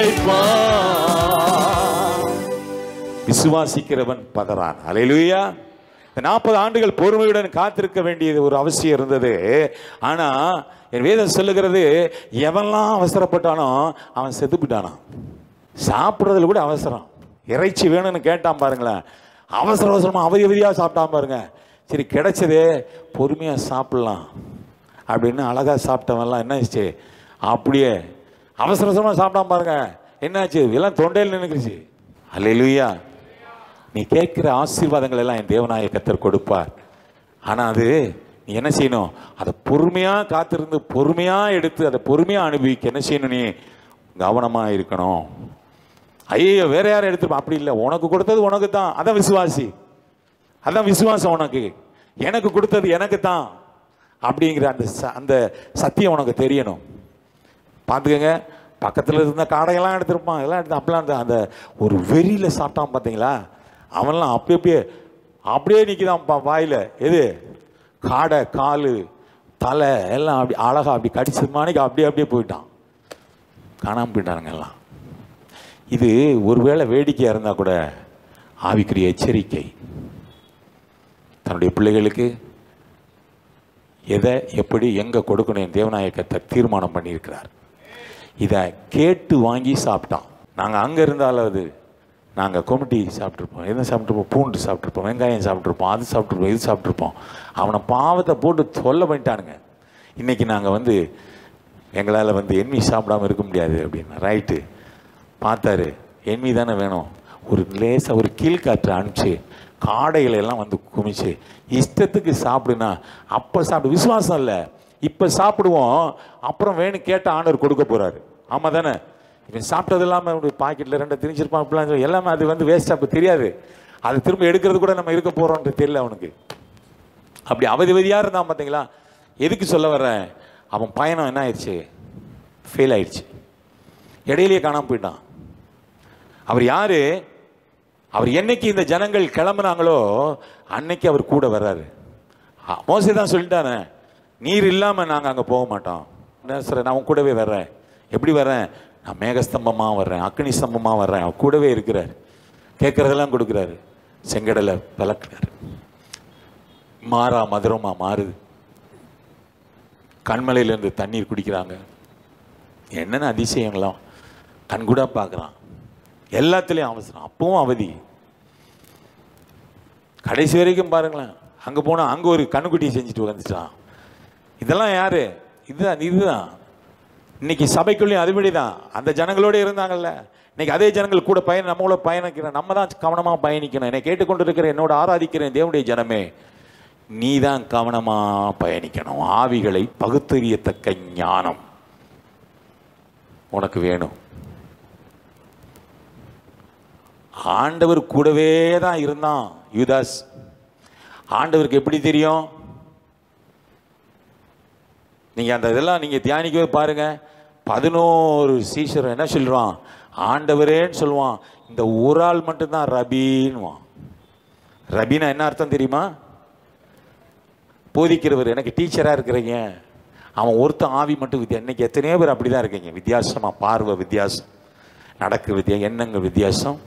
பிழைப்பான் விசுவாசிக்கிறவன் பதறான் அலையிலுயா இந்த நாற்பது ஆண்டுகள் பொறுமையுடன் காத்திருக்க வேண்டியது ஒரு அவசியம் இருந்தது ஆனா என் வேதம் சொல்லுகிறது எவன்லாம் அவசரப்பட்டானோ அவன் செத்துப்பிட்டானா சாப்பிட்றதுல கூட அவசரம் இறைச்சி வேணும்னு கேட்டான் பாருங்களேன் அவசர அவசரமா அவதி அவதியாக சாப்பிட்டான் பாருங்க சரி கிடைச்சதே பொறுமையாக சாப்பிடலாம் அப்படின்னு அழகாக சாப்பிட்டவன்லாம் என்ன ஆச்சு அப்படியே அவசர அவசரமாக சாப்பிட்டான் பாருங்க என்னாச்சு எல்லாம் தொண்டையில் நினைக்கிச்சு அல்லையா நீ கேட்குற ஆசீர்வாதங்கள் எல்லாம் என் தேவனாய கத்தர் கொடுப்பார் ஆனால் அது நீ என்ன செய்யணும் அதை பொறுமையாக காத்திருந்து பொறுமையாக எடுத்து அதை பொறுமையாக அனுபவிக்க என்ன செய்யணும் நீ கவனமாக இருக்கணும் ஐயோ வேற யாரும் எடுத்துப்பா அப்படி இல்லை உனக்கு கொடுத்தது உனக்கு தான் அதான் விசுவாசி அதான் விசுவாசம் உனக்கு எனக்கு கொடுத்தது எனக்கு தான் அப்படிங்கிற அந்த ச- அந்த சத்தியம் உனக்கு தெரியணும் பார்த்துக்கங்க பக்கத்தில் இருந்த காடையெல்லாம் எடுத்திருப்பான் எல்லாம் எடுத்து அப்படிலாம் இருந்தா அந்த ஒரு வெறியில் சாப்பிட்டான் பார்த்தீங்களா அவன்லாம் அப்படி அப்படியே அப்படியே நிற்கிதான் வாயில் எது காடை காலு தலை எல்லாம் அப்படி அழகா அப்படி கடிச்சது மாணிக்கு அப்படியே அப்படியே போயிட்டான் காணாமல் போயிட்டானுங்க எல்லாம் இது ஒருவேளை வேடிக்கையாக இருந்தால் கூட ஆவிக்குரிய எச்சரிக்கை தன்னுடைய பிள்ளைகளுக்கு எதை எப்படி எங்கே கொடுக்கணும் தேவநாயகத்தை தீர்மானம் பண்ணியிருக்கிறார் இதை கேட்டு வாங்கி சாப்பிட்டான் நாங்கள் அங்கே இருந்தாலாவது நாங்கள் கொமிட்டி சாப்பிட்ருப்போம் எதுவும் சாப்பிட்ருப்போம் பூண்டு சாப்பிட்ருப்போம் வெங்காயம் சாப்பிட்ருப்போம் அது சாப்பிட்ருப்போம் இது சாப்பிட்ருப்போம் அவனை பாவத்தை போட்டு தொல்லை பண்ணிட்டானுங்க இன்றைக்கி நாங்கள் வந்து எங்களால் வந்து என்மி சாப்பிடாம இருக்க முடியாது அப்படின்னு ரைட்டு பார்த்தாரு என்மி தானே வேணும் ஒரு லேசாக ஒரு கீழ்காற்று அனுப்பிச்சு காடைகளை எல்லாம் வந்து குமிச்சு இஷ்டத்துக்கு சாப்பிடுனா அப்போ சாப்பிடு விசுவாசம் இல்லை இப்போ சாப்பிடுவோம் அப்புறம் வேணும் கேட்ட ஆண்டவர் கொடுக்க போகிறாரு ஆமாம் தானே இவன் சாப்பிட்டது இல்லாமல் பாக்கெட்டில் ரெண்டை திணிச்சிருப்பான் இப்படிலாம் சொல்லி எல்லாமே அது வந்து வேஸ்ட்டாக இப்போ தெரியாது அது திரும்ப எடுக்கிறது கூட நம்ம இருக்க போகிறோன்றது தெரியல அவனுக்கு அப்படி அவதிவதியாக இருந்தான் பார்த்தீங்களா எதுக்கு சொல்ல வர்றேன் அவன் பயணம் என்ன ஆயிடுச்சு ஃபெயில் ஆயிடுச்சு இடையிலேயே காணாமல் போயிட்டான் அவர் யாரு அவர் என்னைக்கு இந்த ஜனங்கள் கிளம்புனாங்களோ அன்னைக்கு அவர் கூட வர்றாரு ஆ, மோசே தான் சொல்லிட்டானே நீர் இல்லாமல் நாங்கள் அங்கே போக மாட்டோம் என்ன சார் நான் உன் கூடவே வர்றேன் எப்படி வர்றேன் நான் மேகஸ்தம்பமாக வர்றேன் அக்னி ஸ்தம்பமாக வர்றேன் அவர் கூடவே இருக்கிறார் கேட்குறதெல்லாம் கொடுக்குறாரு செங்கடலை விளக்குறாரு மாறா மதுரமா மாறுது கண்மலையிலேருந்து தண்ணீர் குடிக்கிறாங்க என்னென்ன அதிசயங்களாம் கண்கூடா பார்க்குறான் எல்லாத்துலேயும் அவசரம் அப்பவும் அவதி கடைசி வரைக்கும் பாருங்களேன் அங்கே போனால் அங்கே ஒரு கண்ணுக்குட்டி செஞ்சுட்டு வந்துட்டான் இதெல்லாம் யாரு இதுதான் இதுதான் இன்னைக்கு சபைக்குள்ளேயும் அதுபடி தான் அந்த ஜனங்களோட இருந்தாங்கல்ல இன்னைக்கு அதே ஜனங்கள் கூட பயணம் நம்ம கூட பயணிக்கிறோம் நம்ம தான் கவனமாக பயணிக்கணும் என்னை கேட்டுக்கொண்டு இருக்கிற என்னோட ஆராதிக்கிறேன் தேவனுடைய ஜனமே நீ தான் கவனமாக பயணிக்கணும் ஆவிகளை பகுத்தறியத்தக்க ஞானம் உனக்கு வேணும் ஆண்டவர் கூடவே தான் இருந்தான் யூதாஸ் ஆண்டவருக்கு எப்படி தெரியும் நீங்க அந்த இதெல்லாம் நீங்க தியானிக்கவே பாருங்க பதினோரு சீஷர் என்ன சொல்றான் ஆண்டவரேன்னு சொல்லுவான் இந்த ஒரு ஆள் மட்டும்தான் ரபின்னுவான் ரபினா என்ன அர்த்தம் தெரியுமா போதிக்கிறவர் எனக்கு டீச்சராக இருக்கிறீங்க அவன் ஒருத்தன் ஆவி மட்டும் வித்தியா இன்னைக்கு எத்தனையோ பேர் அப்படி தான் இருக்கீங்க வித்தியாசமா பார்வை வித்தியாசம் நடக்க வித்தியா எண்ணங்கள் வித்தியாசம்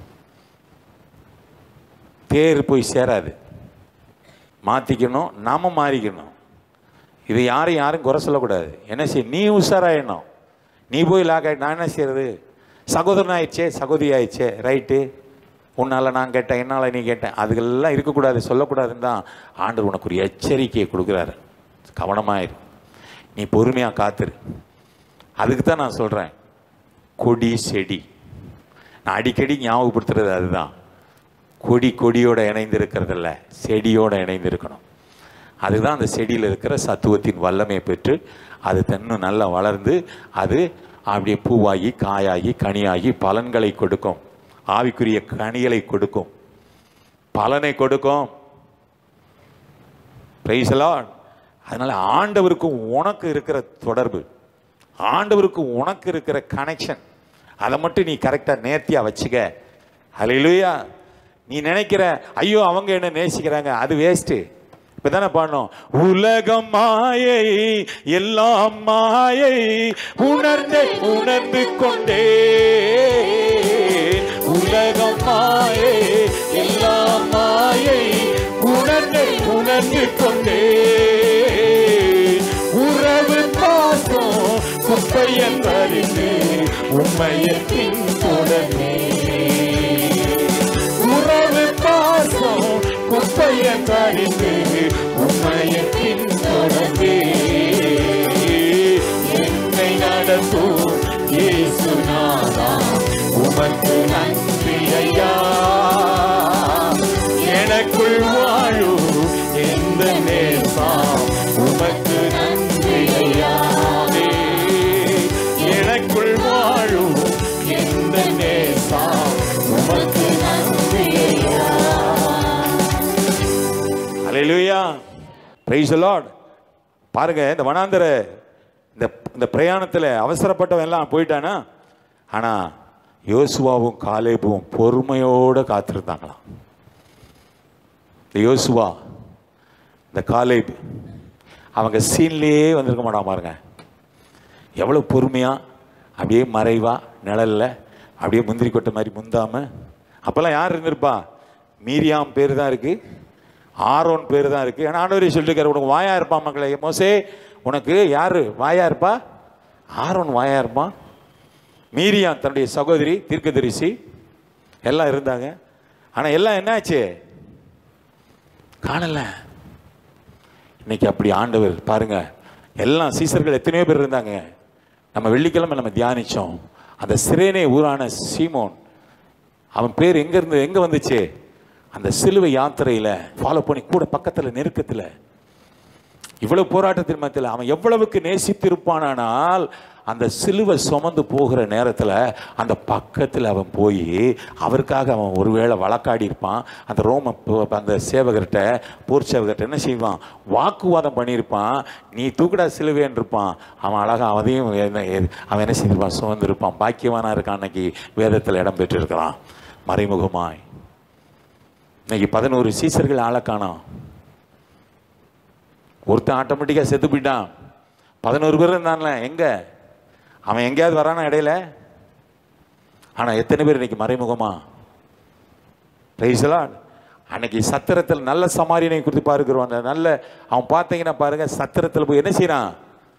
தேர் போய் சேராது மாற்றிக்கணும் நாம மாறிக்கணும் இது யாரும் யாரும் குறை சொல்லக்கூடாது என்ன செய்ய நீ உஷாராயிடணும் நீ போய் லாக் ஆகி நான் என்ன செய்யறது சகோதரன் ஆயிடுச்சே சகோதரி ஆயிடுச்சே ரைட்டு உன்னால் நான் கேட்டேன் என்னால் நீ கேட்டேன் அதுக்கெல்லாம் இருக்கக்கூடாது சொல்லக்கூடாதுன்னு தான் ஆண்டவர் உனக்கு ஒரு எச்சரிக்கையை கொடுக்குறாரு கவனமாயிரு நீ பொறுமையாக காத்துரு அதுக்கு தான் நான் சொல்கிறேன் கொடி செடி நான் அடிக்கடி ஞாபகப்படுத்துறது அதுதான் கொடி கொடியோட இணைந்திருக்கிறதில்ல செடியோட இணைந்திருக்கணும் அதுதான் அந்த செடியில் இருக்கிற சத்துவத்தின் வல்லமை பெற்று அது தன்னும் நல்லா வளர்ந்து அது அப்படியே பூவாகி காயாகி கனியாகி பலன்களை கொடுக்கும் ஆவிக்குரிய கனிகளை கொடுக்கும் பலனை கொடுக்கும் Praise the Lord. அதனால ஆண்டவருக்கும் உனக்கு இருக்கிற தொடர்பு ஆண்டவருக்கும் உனக்கு இருக்கிற கனெக்ஷன் அதை மட்டும் நீ கரெக்டாக நேர்த்தியாக வச்சுக்க ஹalleluya நீ நினைக்கிற ஐயோ அவங்க என்ன நேசிக்கிறாங்க அது வேஸ்ட்டு இப்போ தானே பாடணும் உலகம் மாயை எல்லாம் மாயை உணர்ந்து உணர்ந்து கொண்டே உலகம் மாயை எல்லாம் மாயை உணர்ந்து உணர்ந்து கொண்டே உறவு பாசம் குப்பை என்பறிந்து உண்மையத்தின் தொடர்ந்தே உறவு பாசம் குப்பை என்பறிந்து உண்மையத்தின் தொடர்ந்தே என்னை நடத்தும் இயேசுநாதா உமக்கு நன்றி ஐயா எனக்குள் வாழும் எந்த நேசம் உமக்கு நன்றி ஐயா எனக்குள் வாழும் எந்த நேசம் உமக்கு நன்றி ஐயா ஹalleluya praise the lord பாருங்க இந்த வனாந்தர இந்த இந்த பிரயாணத்தில் அவசரப்பட்டவன் எல்லாம் போயிட்டானா ஆனா யோசுவாவும் காலேபும் பொறுமையோட காத்திருந்தாங்களாம் இந்த யோசுவா இந்த காலேப் அவங்க சீன்லேயே வந்திருக்க மாட்டான் பாருங்க எவ்வளோ பொறுமையாக அப்படியே மறைவா நிழல்ல அப்படியே முந்திரி கொட்டை மாதிரி முந்தாம அப்போல்லாம் யார் இருந்திருப்பா மீரியாம் பேர் தான் இருக்கு ஆரோன் பேர் தான் இருக்கு ஆனால் ஆண்டவரே சொல்லிருக்காரு உனக்கு வாயா இருப்பான் மக்களே மோசே உனக்கு யாரு வாயா இருப்பா ஆரோன் வாயா இருப்பான் மீரியாம் தன்னுடைய சகோதரி தீர்க்கதரிசி எல்லாம் இருந்தாங்க ஆனால் எல்லாம் என்னாச்சு காணல இன்னைக்கு அப்படி ஆண்டவர் பாருங்க எல்லாம் சீசர்கள் எத்தனையோ பேர் இருந்தாங்க நம்ம வெள்ளிக்கிழமை நம்ம தியானிச்சோம் அந்த சிரேனே ஊரான சீமோன் அவன் பேர் எங்க இருந்து எங்க வந்துச்சு அந்த சிலுவை யாத்திரையில ஃபாலோ பண்ணி கூட பக்கத்துல நெருக்கத்துல இவ்வளவு போராட்டத்தின் மத்தியில் அவன் எவ்வளவுக்கு நேசித்திருப்பானால் அந்த சிலுவை சுமந்து போகிற நேரத்தில் அந்த பக்கத்தில் அவன் போய் அவருக்காக அவன் ஒருவேளை வழக்காடி இருப்பான் அந்த ரோம ப- அந்த சேவகர்கிட்ட போர் சேவகர்கிட்ட என்ன செய்வான் வாக்குவாதம் பண்ணியிருப்பான் நீ தூக்குடா சிலுவேன்னு இருப்பான் அவன் அழகா அதையும் என்ன- எ- அவன் என்ன செய்திருப்பான் சுமந்திருப்பான் பாக்கியவானா இருக்கான் அன்னைக்கு வேதத்தில் இடம் பெற்றிருக்கிறான் மறைமுகமாய் இன்னைக்கு பதினோரு சீசர்கள் ஆளை காணோம் ஒருத்தன் ஆட்டோமேட்டிக்காக செத்து போயிட்டான் பதினோரு பேர் இருந்தான்ல எங்க அவன் எங்கேயாவது வரானா இடையில ஆனா எத்தனை பேர் இன்னைக்கு மறைமுகமா Praise the Lord. அன்னைக்கு சத்திரத்தில் நல்ல சமாரியனை குறித்து பார்க்கிறோம் அந்த நல்ல அவன் பார்த்தீங்கன்னா பாருங்க சத்திரத்தில் போய் என்ன செய்றான்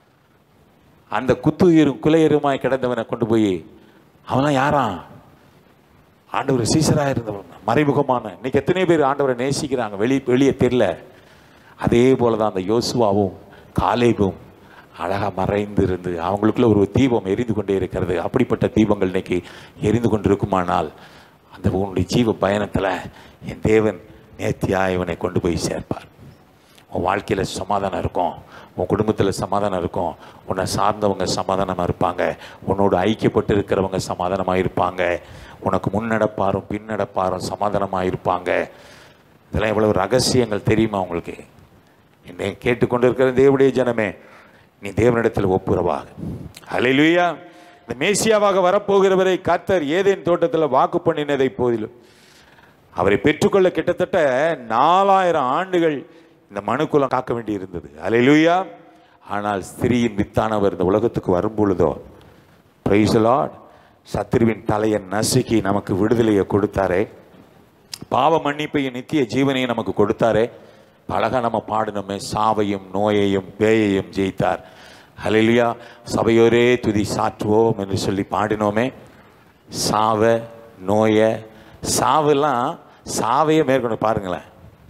அந்த குத்துயிரும் குலையருமாய் கிடந்தவனை கொண்டு போய் அவன்லாம் யாரான் ஆண்டவர் சீசராக இருந்தவன் மறைமுகமான இன்னைக்கு எத்தனை பேர் ஆண்டவரை நேசிக்கிறாங்க வெளி வெளியே தெரியல அதே போல தான் அந்த யோசுவாவும் காலேபும் அழகா மறைந்து இருந்து அவங்களுக்குள்ள ஒரு தீபம் எரிந்து கொண்டே இருக்கிறது அப்படிப்பட்ட தீபங்கள் இன்னைக்கு எரிந்து கொண்டிருக்குமானால் அந்த உன்னுடைய ஜீவ பயணத்துல என் தேவன் நேர்த்தியா இவனை கொண்டு போய் சேர்ப்பார் உன் வாழ்க்கையில் சமாதானம் இருக்கும் உன் குடும்பத்தில் சமாதானம் இருக்கும் உன்னை சார்ந்தவங்க சமாதானமாக இருப்பாங்க உன்னோடு ஐக்கியப்பட்டு இருக்கிறவங்க சமாதானமாக இருப்பாங்க உனக்கு முன்னடப்பாரும் பின்னடப்பாரும் சமாதானமாக இருப்பாங்க இதெல்லாம் எவ்வளவு ரகசியங்கள் தெரியுமா உங்களுக்கு என்னை கேட்டுக்கொண்டு இருக்கிற தேவடைய ஜனமே நீ தேவனிடத்தில் ஒப்புரவாக ஹalleluya இந்த மேசியாவாக வரப்போகிறவரை கர்த்தர் ஏதேன் தோட்டத்தில் வாக்கு பண்ணினதை போதிலும் அவரை பெற்றுக்கொள்ள கிட்டத்தட்ட நாலாயிரம் ஆண்டுகள் இந்த மனுக்குலம் காக்க வேண்டி இருந்தது அலையிலுயா ஆனால் ஸ்திரீயின் வித்தானவர் இந்த உலகத்துக்கு வரும் பொழுதோ பிரைஸ் லார்ட் சத்ருவின் தலையை நசுக்கி நமக்கு விடுதலையை கொடுத்தாரே பாவ மன்னிப்பையும் நித்திய ஜீவனையும் நமக்கு கொடுத்தாரே அழகா நம்ம பாடினோமே சாவையும் நோயையும் பேயையும் ஜெயித்தார் ஹalleluya சபையோரே துதி சாற்றுவோம் என்று சொல்லி பாடினோமே சாவ நோய சாவெல்லாம் சாவையே மேற்கொண்டு பாருங்களேன்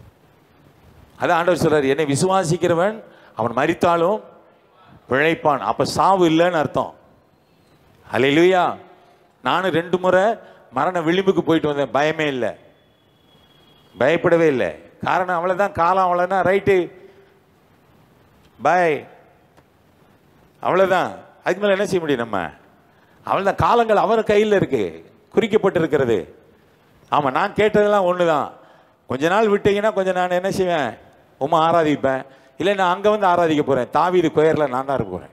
அதான் ஆண்டவர் சொல்றாரு என்னை விசுவாசிக்கிறவன் அவன் மரித்தாலும் பிழைப்பான் அப்ப சாவு இல்லைன்னு அர்த்தம் ஹalleluya நானும் ரெண்டு முறை மரண விளிம்புக்கு போயிட்டு வந்தேன் பயமே இல்லை பயப்படவே இல்லை காரணம் அவ்வளோதான் காலம் அவ்வளோதான் ரைட்டு பாய் அவ்வளோதான் அதுக்கு மேலே என்ன செய்ய முடியும் நம்ம அவ்வளோதான் காலங்கள் அவர் கையில் இருக்கு குறிக்கப்பட்டிருக்கிறது ஆமாம் நான் கேட்டதெல்லாம் ஒன்று தான் கொஞ்ச நாள் விட்டீங்கன்னா கொஞ்சம் நான் என்ன செய்வேன் உமா ஆராதிப்பேன் இல்லை நான் அங்கே வந்து ஆராதிக்க போகிறேன் தாவீது கொயரில் நான் தான் இருக்க போகிறேன்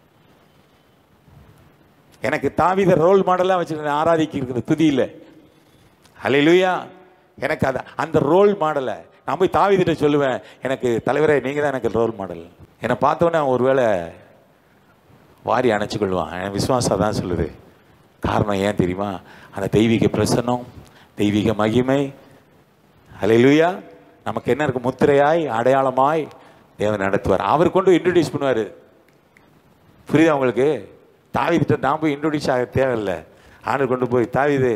எனக்கு தாவீத ரோல் மாடலாக வச்சுருக்கேன் ஆராதிக்கிறது துதியில் ஹalleluya எனக்கு அது அந்த ரோல் மாடலை நான் போய் தாவிதிட்ட சொல்லுவேன் எனக்கு தலைவரே நீங்கள் தான் எனக்கு ரோல் மாடல் என்னை பார்த்தோன்னே அவன் ஒருவேளை வாரி அணைச்சு கொள்வான் என் விசுவாசம் தான் சொல்லுது காரணம் ஏன் தெரியுமா அந்த தெய்வீக பிரசன்னம் தெய்வீக மகிமை ஹalleluya நமக்கு என்ன இருக்கு முத்திரையாய் அடையாளமாய் தேவன் நடத்துவார் அவர் கொண்டு இன்ட்ரடியூஸ் பண்ணுவார் புரியுதா உங்களுக்கு தாவிதிட்ட நான் போய் இன்ட்ரடியூஸ் ஆக தேவையில்லை ஆண்டு கொண்டு போய் தாவிது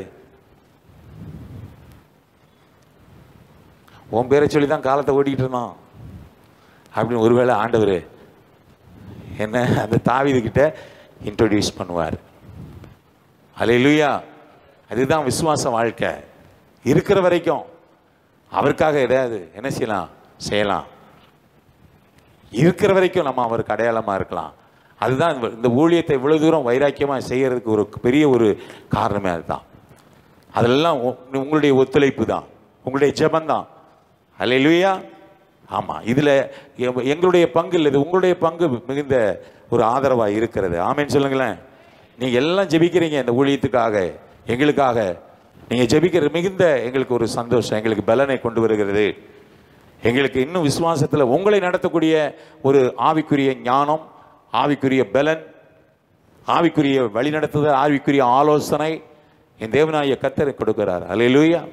உன் பேரை சொல்லி தான் காலத்தை ஓட்டிக்கிட்டு இருந்தோம் அப்படின்னு ஒருவேளை ஆண்டவர் என்ன அந்த தாவீதுகிட்ட இன்ட்ரோடியூஸ் பண்ணுவார் அல்லேலூயா அதுதான் விசுவாச வாழ்க்கை இருக்கிற வரைக்கும் அவருக்காக எதையாவது என்ன செய்யலாம் செய்யலாம் இருக்கிற வரைக்கும் நம்ம அவருக்கு அடையாளமாக இருக்கலாம் அதுதான் இந்த- இந்த ஊழியத்தை இவ்வளவு தூரம் வைராக்கியமாக செய்யறதுக்கு ஒரு பெரிய ஒரு காரணமே அதுதான் அதெல்லாம் உ- உங்களுடைய ஒத்துழைப்பு தான் உங்களுடைய ஜெபந்தான் அல்லேலூயா ஆமாம் இதில் எங்களுடைய பங்கு இல்லை இது உங்களுடைய பங்கு மிகுந்த ஒரு ஆதரவாக இருக்கிறது ஆமேன்னு சொல்லுங்களேன் நீங்கள் எல்லாம் ஜெபிக்கிறீங்க இந்த ஊழியத்துக்காக எங்களுக்காக நீங்கள் ஜெபிக்கிற மிகுந்த எங்களுக்கு ஒரு சந்தோஷம் எங்களுக்கு பலனை கொண்டு வருகிறது எங்களுக்கு இன்னும் விசுவாசத்தில் உங்களை நடத்தக்கூடிய ஒரு ஆவிக்குரிய ஞானம் ஆவிக்குரிய பலன் ஆவிக்குரிய வழிநடத்துதல் ஆவிக்குரிய ஆலோசனை என் தேவனாய கத்தரை கொடுக்கிறார் அல்லேலூயா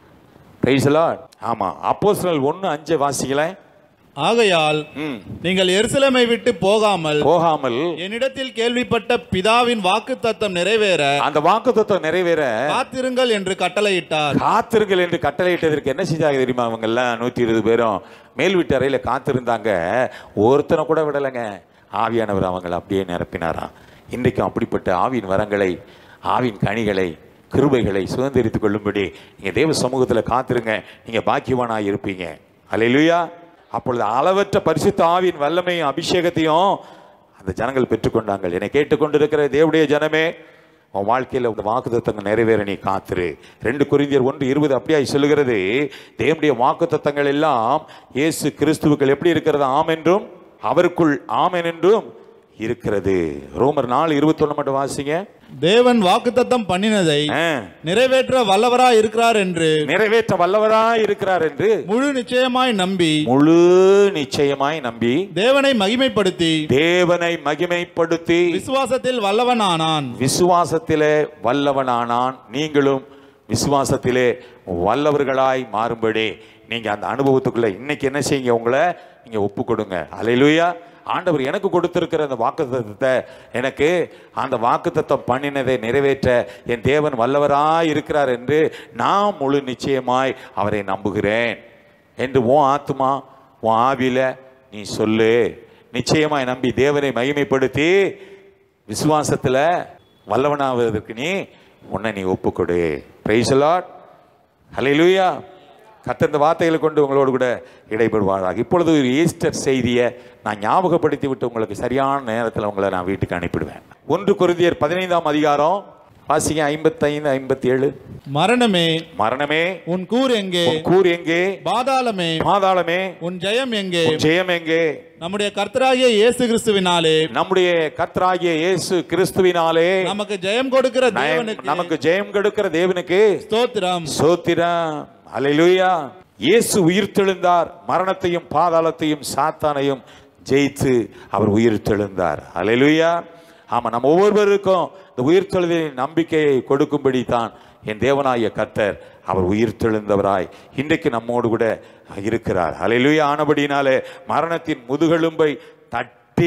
பிரைஸ் லார்ட் ஆமா அப்போஸ்தலர் ஒன்று அஞ்சு வாசிங்களேன் ஆகையால் ம் நீங்கள் எருசலேமை விட்டு போகாமல் போகாமல் என்னிடத்தில் கேள்விப்பட்ட பிதாவின் வாக்குத்தத்தம் நிறைவேற அந்த வாக்குத்தத்தம் நிறைவேற காத்திருங்கள் என்று கட்டளையிட்டார் காத்திருங்கள் என்று கட்டளையிட்டதற்கு என்ன செஞ்சாங்க தெரியுமா அவங்க எல்லாம் நூற்றி இருபது பேரும் மேல் வீட்டு அறையில் காத்திருந்தாங்க ஒருத்தனை கூட விடலைங்க ஆவியானவர் அவங்களை அப்படியே நிரப்பினாராம் இன்றைக்கும் அப்படிப்பட்ட ஆவியின் வரங்களை ஆவின் கனிகளை கிருபைகளை சுதந்திரித்துக் கொள்ளும்படி நீங்கள் தேவ சமூகத்தில் காத்திருங்க நீங்கள் பாக்கியவானாக இருப்பீங்க அல்லேலூயா அப்பொழுது அளவற்ற பரிசுத்த ஆவியின் வல்லமையும் அபிஷேகத்தையும் அந்த ஜனங்கள் பெற்றுக்கொண்டாங்க என்னை கேட்டுக்கொண்டிருக்கிற தேவடைய ஜனமே உன் வாழ்க்கையில் உங்க வாக்குத்தத்தங்கள் நிறைவேற நீ காத்துரு ரெண்டு குறிந்தியர் ஒன்று இருபது அப்படியாய் சொல்லுகிறது தேவனுடைய வாக்குத்தத்தங்கள் எல்லாம் இயேசு கிறிஸ்துவுக்கள் எப்படி இருக்கிறது ஆம் என்றும் அவருக்குள் ஆமென் என்றும் இருக்கிறது ரோமர் நாலு இருபத்தொன்னு மட்டும் வாசிங்க தேவன் வாக்குத்தத்தம் பண்ணினதை ஆ, நிறைவேற்ற வல்லவரா இருக்கிறார் என்று நிறைவேற்ற வல்லவராய் இருக்கிறார் என்று முழு நிச்சயமாய் நம்பி முழு நிச்சயமாய் நம்பி தேவனை மகிமைப்படுத்தி தேவனை மகிமைப்படுத்தி விசுவாசத்தில் வல்லவனானான் விசுவாசத்திலே வல்லவனானான் நீங்களும் விசுவாசத்திலே வல்லவர்களாய் மாறும்படி நீங்க அந்த அனுபவத்துக்குள்ள இன்னைக்கு என்ன செய்யுங்க உங்களை நீங்க ஒப்பு கொடுங்க அலையிலுயா ஆண்டவர் எனக்கு கொடுத்திருக்கிற அந்த வாக்குத்தத்தத்தை எனக்கு அந்த வாக்குத்தத்தம் பண்ணினதை நிறைவேற்ற என் தேவன் வல்லவராய் இருக்கிறார் என்று நான் முழு நிச்சயமாய் அவரை நம்புகிறேன் என்று உன் ஆத்துமா உன் ஆவியில நீ சொல்லு நிச்சயமாய் நம்பி தேவனை மகிமைப்படுத்தி விசுவாசத்துல வல்லவனாவதற்கு நீ உன்னை நீ ஒப்புக்கொடு பிரைஸ் லார்ட் ஹalleluya கர்த்தர் இந்த வார்த்தைகளை கொண்டு உங்களோடு கூட இடைபடுவாராக இப்பொழுது ஒரு ஈஸ்டர் செய்தியை நான் ஞாபகப்படுத்தி விட்டு உங்களுக்கு சரியான நேரத்தில் உங்களை நான் வீட்டுக்கு அனுப்பிடுவேன் ஒன்று கொரிந்தியர் பதினைந்தாம் அதிகாரம் வாசிங்க ஐம்பத்தைந்து ஐம்பத்தி ஏழு மரணமே மரணமே உன் கூர் எங்கே உன் கூர் எங்கே பாதாளமே பாதாளமே உன் ஜெயம் எங்கே உன் ஜெயம் எங்கே நம்முடைய கர்த்தராகிய இயேசு கிறிஸ்துவினாலே நம்முடைய கர்த்தராகிய இயேசு கிறிஸ்துவினாலே நமக்கு ஜெயம் கொடுக்கிற நயம்- தேவனுக்கு நமக்கு ஜெயம் கொடுக்கிற தேவனுக்கு ஸ்தோத்திரம் சோத்திரம் அல்லேலூயா இயேசு உயிர்த்தெழுந்தார் மரணத்தையும் பாதாளத்தையும் சாத்தானையும் ஜெயித்து அவர் உயிர்த்தெழுந்தார் அல்லேலூயா ஆமா நம்ம ஒவ்வொருவருக்கும் இந்த உயிர்த்தெழுதலின் நம்பிக்கையை கொடுக்கும்படி தான் என் தேவனாய கர்த்தர் அவர் உயிர்த்தெழுந்தவராய் இன்றைக்கு நம்மோடு கூட இருக்கிறார் அல்லேலூயா ஆனபடினாலே மரணத்தின் முதுகெலும்பை தட்டி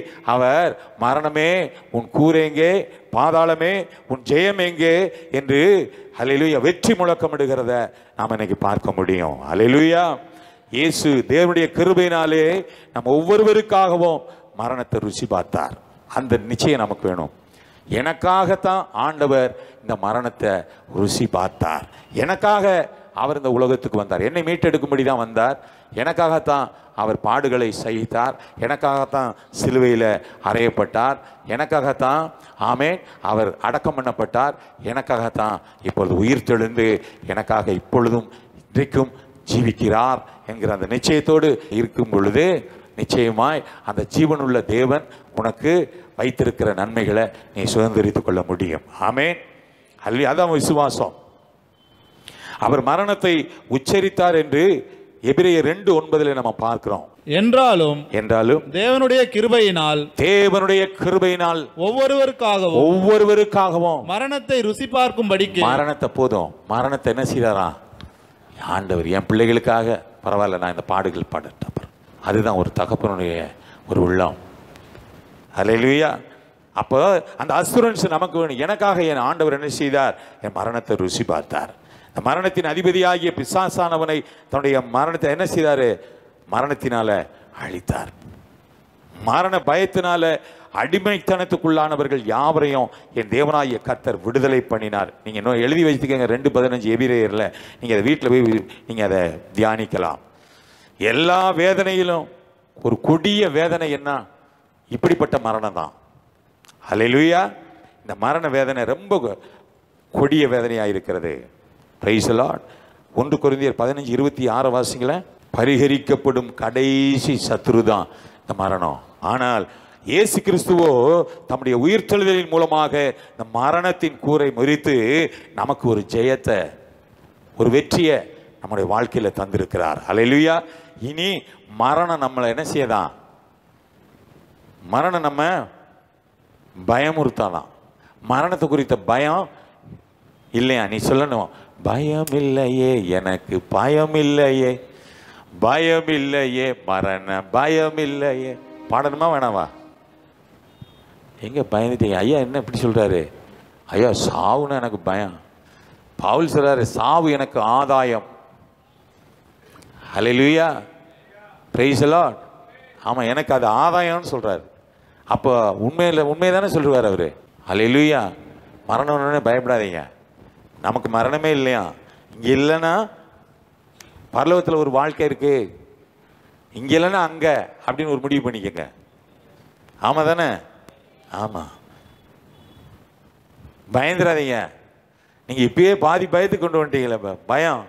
அவர் மரணமே உன் கூரெங்கே பாதாளமே உன் ஜெயம் எங்கே என்று ஹalleluya வெற்றி முழக்கமிடுகிறத நாம் இன்னைக்கு பார்க்க முடியும் ஹalleluya இயேசு தேவனுடைய கிருபையினாலே நம்ம ஒவ்வொருவருக்காகவும் மரணத்தை ருசி பார்த்தார் அந்த நிச்சயம் நமக்கு வேணும் எனக்காகத்தான் ஆண்டவர் இந்த மரணத்தை ருசி பார்த்தார் எனக்காக அவர் இந்த உலகத்துக்கு வந்தார் என்னை மீட்டெடுக்கும்படி தான் வந்தார் எனக்காகத்தான் அவர் பாடுகளை சகித்தார் எனக்காகத்தான் சிலுவையில் அறையப்பட்டார் எனக்காகத்தான் ஆமென் அவர் அடக்கம் பண்ணப்பட்டார் எனக்காகத்தான் இப்பொழுது உயிர் தெழுந்து எனக்காக இப்பொழுதும் இன்றைக்கும் ஜீவிக்கிறார் என்கிற அந்த நிச்சயத்தோடு இருக்கும் பொழுது நிச்சயமாய் அந்த ஜீவனுள்ள தேவன் உனக்கு வைத்திருக்கிற நன்மைகளை நீ சுதந்திரித்துக் கொள்ள முடியும் ஆமென் அல்லி அதான் விசுவாசம் அவர் மரணத்தை உச்சரித்தார் என்று எபிரேயர் ரெண்டு ஒன்பதுல நம்ம பார்க்கிறோம் என்றாலும் என்றாலும் தேவனுடைய கிருபையினால் தேவனுடைய கிருபையினால் ஒவ்வொருவருக்காகவும் ஒவ்வொருவருக்காகவும் மரணத்தை ருசி பார்க்கும்படிக்கு மரணத்தை போதும் மரணத்தை என்ன செய்தாராம் ஆண்டவர் என் பிள்ளைகளுக்காக பரவாயில்ல நான் இந்த பாடுகள் பாடட்டேன் அதுதான் ஒரு தகப்பனுடைய ஒரு உள்ளம் அல்லேலூயா அப்போ அந்த அசுரன்ஸ் நமக்கு வேணும் எனக்காக என் ஆண்டவர் என்ன செய்தார் என் மரணத்தை ருசி பார்த்தார் இந்த மரணத்தின் அதிபதியாகிய பிசாசானவனை தன்னுடைய மரணத்தை என்ன செய்தாரு மரணத்தினால அழித்தார் மரண பயத்தினால அடிமைத்தனத்துக்குள்ளானவர்கள் யாவரையும் என் தேவனாகிய கர்த்தர் விடுதலை பண்ணினார் நீங்க இன்னும் எழுதி வச்சுக்கோங்க ரெண்டு பதினஞ்சு எபிரேயர்ல நீங்க அதை வீட்டில் போய் நீங்க அதை தியானிக்கலாம் எல்லா வேதனையிலும் ஒரு கொடிய வேதனை என்ன இப்படிப்பட்ட மரணம் தான் ஹalleluya இந்த மரண வேதனை ரொம்ப கொ- கொடிய வேதனையாக இருக்கிறது பிரைஸ் லார்ட் ஒன்று கொரிந்தியர் பதினஞ்சு இருபத்தி ஆறு வாசிங்கள பரிகரிக்கப்படும் கடைசி சத்ரு தான் இந்த மரணம் ஆனால் இயேசு கிறிஸ்துவோ தம்முடைய உயிர்த்தெழுதலின் மூலமாக இந்த மரணத்தின் கூரை முறித்து நமக்கு ஒரு ஜெயத்தை ஒரு வெற்றியை நம்முடைய வாழ்க்கையில தந்திருக்கிறார் ஹalleluya இனி மரணம் நம்மளை என்ன செய்யதான் மரணம் நம்ம பயமுறுத்தாதான் மரணத்தை குறித்த பயம் இல்லையா நீ சொல்லணும் பயம் இல்லையே எனக்கு பயம் இல்லையே பயம் இல்லையே மரண பயம் இல்லையே பாடணுமா வேணாவா எங்க பயந்துட்டீங்க ஐயா என்ன இப்படி சொல்றாரு ஐயா சாவுன்னு எனக்கு பயம் பவுல் சொல்றாரு சாவு எனக்கு ஆதாயம் ஹalleluya praise the lord ஆமா எனக்கு அது ஆதாயம்னு சொல்றாரு அப்போ உண்மையில் உண்மையை தானே சொல்லுவார் அவரு ஹalleluya மரணம் உடனே பயப்படாதீங்க நமக்கு மரணமே இல்லையா இங்க இல்லைன்னா பரலோகத்தில் ஒரு வாழ்க்கை இருக்கு இங்க இல்லைன்னா அங்க அப்படின்னு ஒரு முடிவு பண்ணிக்கங்க ஆமா தானே ஆமா பயந்துடாதீங்க நீங்க இப்பயே பாதி பயத்துக்கு கொண்டு வந்துட்டீங்களே ப- பயம்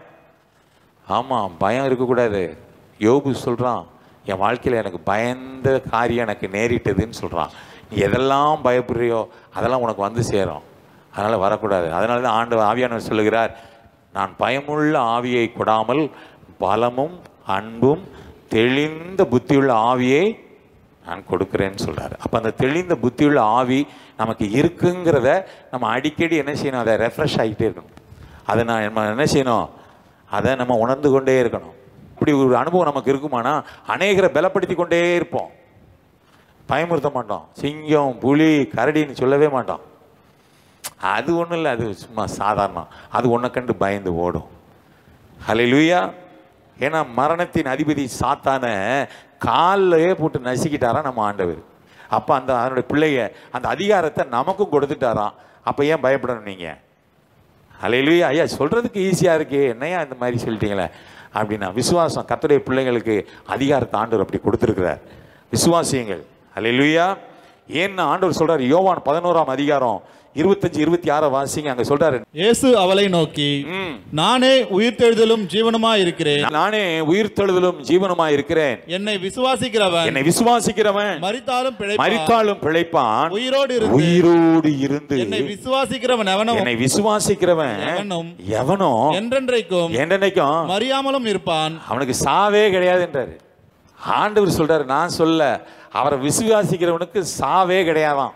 ஆமாம் பயம் இருக்கக்கூடாது யோபு சொல்கிறான் என் வாழ்க்கையில் எனக்கு பயந்த காரியம் எனக்கு நேரிட்டதுன்னு சொல்கிறான் நீ எதெல்லாம் பயப்படுறியோ அதெல்லாம் உனக்கு வந்து சேரும் அதனால் வரக்கூடாது அதனால தான் ஆண்டு ஆவியானவர் சொல்லுகிறார் நான் பயமுள்ள ஆவியை கொடாமல் பலமும் அன்பும் தெளிந்த புத்தியுள்ள ஆவியை நான் கொடுக்குறேன்னு சொல்றாரு அப்போ அந்த தெளிந்த புத்தியுள்ள ஆவி நமக்கு இருக்குங்கிறத நம்ம அடிக்கடி என்ன செய்யணும் அதை ரெஃப்ரெஷ் ஆகிட்டே இருக்கணும் அதை நான் நம்ம என்ன செய்யணும் அதை நம்ம உணர்ந்து கொண்டே இருக்கணும் இப்படி ஒரு அனுபவம் நமக்கு இருக்குமானா அநேகரை பலப்படுத்தி கொண்டே இருப்போம் பயமுறுத்த மாட்டோம் சிங்கம் புலி கரடின்னு சொல்லவே மாட்டோம் அது ஒன்றும் இல்லை அது சும்மா சாதாரணம் அது ஒன்றை கண்டு பயந்து ஓடும் ஹalleluya ஏன்னா மரணத்தின் அதிபதி சாத்தான காலையே போட்டு நசுக்கிட்டாராம் நம்ம ஆண்டவர் அப்போ அந்த அதனுடைய பிள்ளைய அந்த அதிகாரத்தை நமக்கும் கொடுத்துட்டாராம் அப்போ ஏன் பயப்படணும் நீங்கள் ஹalleluya ஐயா சொல்கிறதுக்கு ஈஸியாக இருக்கே என்னையா இந்த மாதிரி சொல்லிட்டீங்களே அப்படின்னா விசுவாசம் கர்த்தருடைய பிள்ளைங்களுக்கு அதிகாரத்தை ஆண்டவர் அப்படி கொடுத்துருக்கிறார் விசுவாசியங்கள் ஹalleluya ஏன்னா ஆண்டவர் சொல்றாரு யோவான் பதினோராம் அதிகாரம் இருபத்தஞ்சு இருபத்தி ஆறை வாசிங்க அங்க சொல்றாரு இயேசு அவளை நோக்கி ம், நானே உயிர்த்தெழுதலும் ஜீவனுமா இருக்கிறேன் நானே உயிர்த்தெழுதலும் ஜீவனுமா இருக்கிறேன் என்னை விசுவாசிக்கிறவன் என்னை விசுவாசிக்கிறவன் மரித்தாலும் பிழைப்பான் மரித்தாலும் பிழைப்பான் உயிரோடு இருந்து உயிரோடு இருந்து என்னை விசுவாசிக்கிறவன் எவனும் என்னை விசுவாசிக்கிறவன் எவனும் எவனோ என்றென்றைக்கும் என்னைக்கும் மறியாமலும் இருப்பான் அவனுக்கு சாவே கிடையாதுன்றாரு ஆண்டவர் சொல்றாரு நான் சொல்ல அவரை விசுவாசிக்கிறவனுக்கு சாவே கிடையாதாம்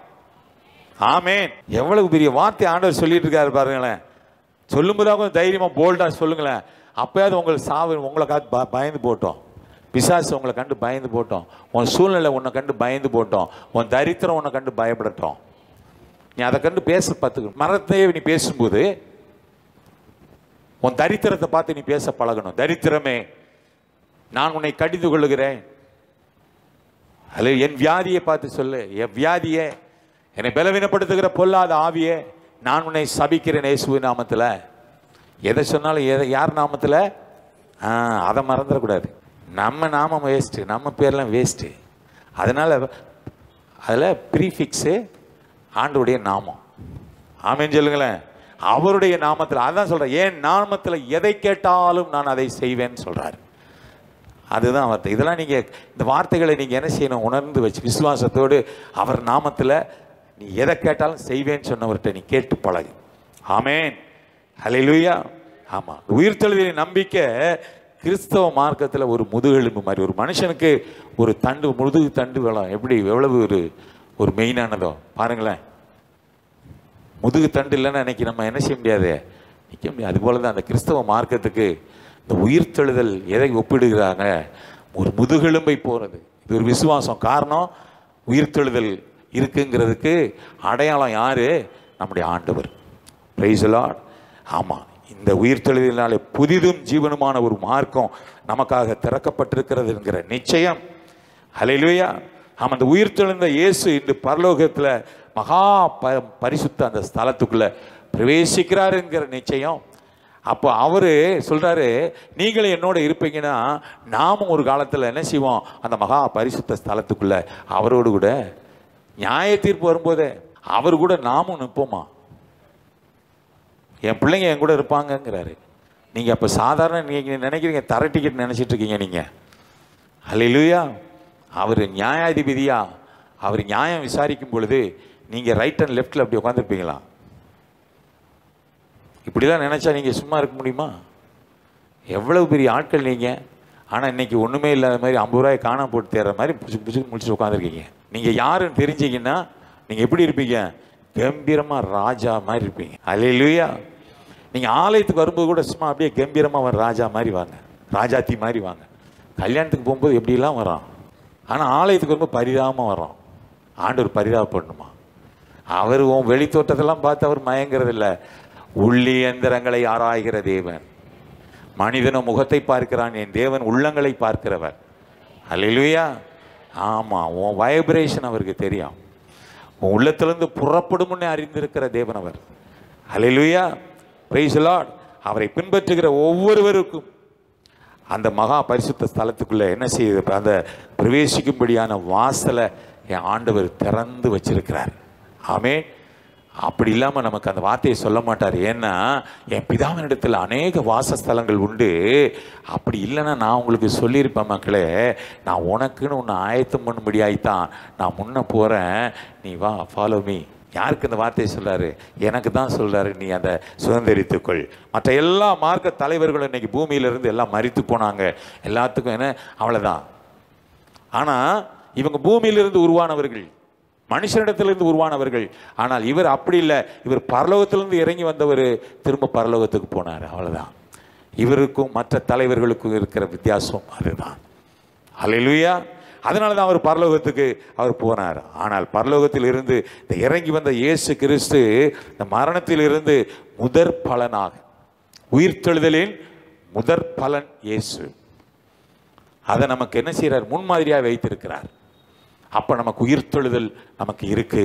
ஆமென் எவ்வளவு பெரிய வார்த்தை ஆண்டவர் சொல்லிட்டு இருக்காரு பாருங்களேன் சொல்லும்போது கொஞ்சம் தைரியமா போல்டா சொல்லுங்களேன் அப்பயாவது உங்களுக்கு சாவு உங்களை காத்து ப- பயந்து போட்டோம் பிசாசு உங்களை கண்டு பயந்து போட்டோம் உன் சூழ்நிலை உன்னை கண்டு பயந்து போட்டோம் உன் தரித்திரம் உன்னை கண்டு பயப்படட்டும் நீ அதை கண்டு பேச பார்த்துக்கணும் மரத்தையே நீ பேசும்போது உன் தரித்திரத்தை பார்த்து நீ பேச பழகணும் தரித்திரமே நான் உன்னை கடிந்து கொள்ளுகிறேன் அல்ல என் வியாதியை பார்த்து சொல்லு என் வியாதியே என்னை பலவீனப்படுத்துகிற பொல்லாத ஆவியே நான் உன்னை சபிக்கிறேன் இயேசுவின் நாமத்தில் எதை சொன்னாலும் எதை யார் நாமத்தில் ஆ அதை மறந்துடக்கூடாது நம்ம நாமம் வேஸ்ட்டு நம்ம பேர்லாம் வேஸ்ட்டு அதனால் அதில் ப்ரீஃபிக்ஸு ஆண்டுடைய நாமம் ஆமென்னு சொல்லுங்களேன் அவருடைய நாமத்தில் அதான் சொல்கிறேன் ஏன் நாமத்தில் எதை கேட்டாலும் நான் அதை செய்வேன்னு சொல்கிறாரு அதுதான் வார்த்தை இதெல்லாம் நீங்கள் இந்த வார்த்தைகளை நீங்கள் என்ன செய்யணும் உணர்ந்து வச்சு விசுவாசத்தோடு அவர் நாமத்தில் நீ எதை கேட்டாலும் செய்வேன்னு சொன்னவர்கிட்ட நீ கேட்டு பழகு ஆமேன் ஹalleluya ஆமாம் உயிர்த்தெழுதலின் நம்பிக்கை கிறிஸ்தவ மார்க்கத்தில் ஒரு முதுகெலும்பு மாதிரி ஒரு மனுஷனுக்கு ஒரு தண்டு முதுகு தண்டு வளம் எப்படி எவ்வளவு ஒரு ஒரு மெயினானதோ பாருங்களேன் முதுகு தண்டு இல்லைன்னு அன்னைக்கு நம்ம என்ன செய்ய முடியாது நிற்க முடியாது அதுபோல தான் அந்த கிறிஸ்தவ மார்க்கத்துக்கு இந்த உயிர்த்தெழுதல் எதை ஒப்பிடுகிறாங்க ஒரு முதுகெலும்பை போகிறது இது ஒரு விசுவாசம் காரணம் உயிர்த்தெழுதல் இருக்குங்கிறதுக்கு அடையாளம் யாரு நம்முடைய ஆண்டவர் பிரைஸ் லார்ட் ஆமாம் இந்த உயிர்த்தெழுதலினாலே புதிதும் ஜீவனுமான ஒரு மார்க்கம் நமக்காக திறக்கப்பட்டிருக்கிறதுங்கிற நிச்சயம் ஹalleluya ஆமாம் அந்த உயிர்த்தெழுந்த இயேசு இன்று பரலோகத்தில் மகா ப பரிசுத்த அந்த ஸ்தலத்துக்குள்ள பிரவேசிக்கிறாருங்கிற நிச்சயம் அப்போ அவரு சொல்றாரு நீங்களும் என்னோட இருப்பீங்கன்னா நாமும் ஒரு காலத்தில் என்ன செய்வோம் அந்த மகா பரிசுத்த ஸ்தலத்துக்குள்ள அவரோடு கூட நியாய தீர்ப்பு வரும்போதே அவர் கூட நாமும் நிற்போமா என் பிள்ளைங்க என் கூட இருப்பாங்கங்கிறாரு நீங்கள் அப்போ சாதாரண நீங்கள் நினைக்கிறீங்க தர டிக்கெட் நினச்சிட்டு இருக்கீங்க நீங்கள் அல்லையிலுயா அவர் நியாயாதிபதியா அவர் நியாயம் விசாரிக்கும் பொழுது நீங்கள் ரைட் அண்ட் லெஃப்டில் அப்படி உட்காந்துருப்பீங்களா இப்படிலாம் நினச்சா நீங்கள் சும்மா இருக்க முடியுமா எவ்வளவு பெரிய ஆட்கள் நீங்கள் ஆனால் இன்னைக்கு ஒன்றுமே இல்லாத மாதிரி ஐம்பது ரூபாய் காணாம போட்டு தேடுற மாதிரி புச்சு புச்சு முடிச்சுட்டு உட்காந்துருக்கீங்க நீங்கள் யாருன்னு தெரிஞ்சீங்கன்னா நீங்கள் எப்படி இருப்பீங்க கம்பீரமாக ராஜா மாதிரி இருப்பீங்க அல்லையா நீங்கள் ஆலயத்துக்கு வரும்போது கூட சும்மா அப்படியே கம்பீரமாக வர ராஜா மாதிரி வாங்க ராஜாத்தி மாதிரி வாங்க கல்யாணத்துக்கு போகும்போது எப்படிலாம் வரோம் ஆனால் ஆலயத்துக்கு வரும்போது பரிதாபமாக வரோம் ஆண்டவர் பரிதாபப்படணுமா அவர் உன் வெளி தோற்றத்தெல்லாம் பார்த்து அவர் மயங்கிறது இல்லை உள்ளி எந்திரங்களை ஆராய்கிற தேவன் மனிதனும் முகத்தை பார்க்கிறான் என் தேவன் உள்ளங்களை பார்க்கிறவர் அல்லேலூயா ஆமாம் உன் வைப்ரேஷன் அவருக்கு தெரியும் உன் உள்ளத்திலிருந்து புறப்படும்னு அறிந்திருக்கிற தேவன் அவர் அல்லேலூயா பிரைஸ் லார்ட் அவரை பின்பற்றுகிற ஒவ்வொருவருக்கும் அந்த மகா பரிசுத்த ஸ்தலத்துக்குள்ள என்ன செய்யுது அந்த பிரவேசிக்கும்படியான வாசலை என் ஆண்டவர் திறந்து வச்சிருக்கிறார் ஆமே அப்படி இல்லாமல் நமக்கு அந்த வார்த்தையை சொல்ல மாட்டார் ஏன்னா என் பிதாவினிடத்தில் அநேக வாசஸ்தலங்கள் உண்டு அப்படி இல்லைன்னா நான் உங்களுக்கு சொல்லியிருப்பேன் மக்களே நான் உனக்குன்னு ஒன்று ஆயத்தம் பண்ணும்படியாய்த்தான் நான் முன்ன போகிறேன் நீ வா ஃபாலோ மீ யாருக்கு இந்த வார்த்தையை சொல்றாரு எனக்கு தான் சொல்றாரு நீ அந்த சுதந்திரித்துக்கொள் மற்ற எல்லா மார்க்க தலைவர்களும் இன்னைக்கு பூமியிலிருந்து எல்லாம் மறித்து போனாங்க எல்லாத்துக்கும் என்ன அவ்வளோதான் ஆனால் இவங்க பூமியிலிருந்து உருவானவர்கள் மனுஷனிடத்திலிருந்து உருவானவர்கள் ஆனால் இவர் அப்படி இல்லை இவர் பரலோகத்திலிருந்து இறங்கி வந்தவர் திரும்ப பரலோகத்துக்கு போனார் அவ்வளவுதான் இவருக்கும் மற்ற தலைவர்களுக்கும் இருக்கிற வித்தியாசம் அதுதான் அல்லேலூயா அதனால தான் அவர் பரலோகத்துக்கு அவர் போனார் ஆனால் பரலோகத்தில் இருந்து இந்த இறங்கி வந்த இயேசு கிறிஸ்து இந்த மரணத்தில் இருந்து முதற் பலனாக உயிர்த்தெழுதலின் முதற் பலன் இயேசு அதை நமக்கு என்ன செய்கிறார் முன்மாதிரியாக வைத்திருக்கிறார் அப்போ நமக்கு உயிர்த்தெழுதல் நமக்கு இருக்கு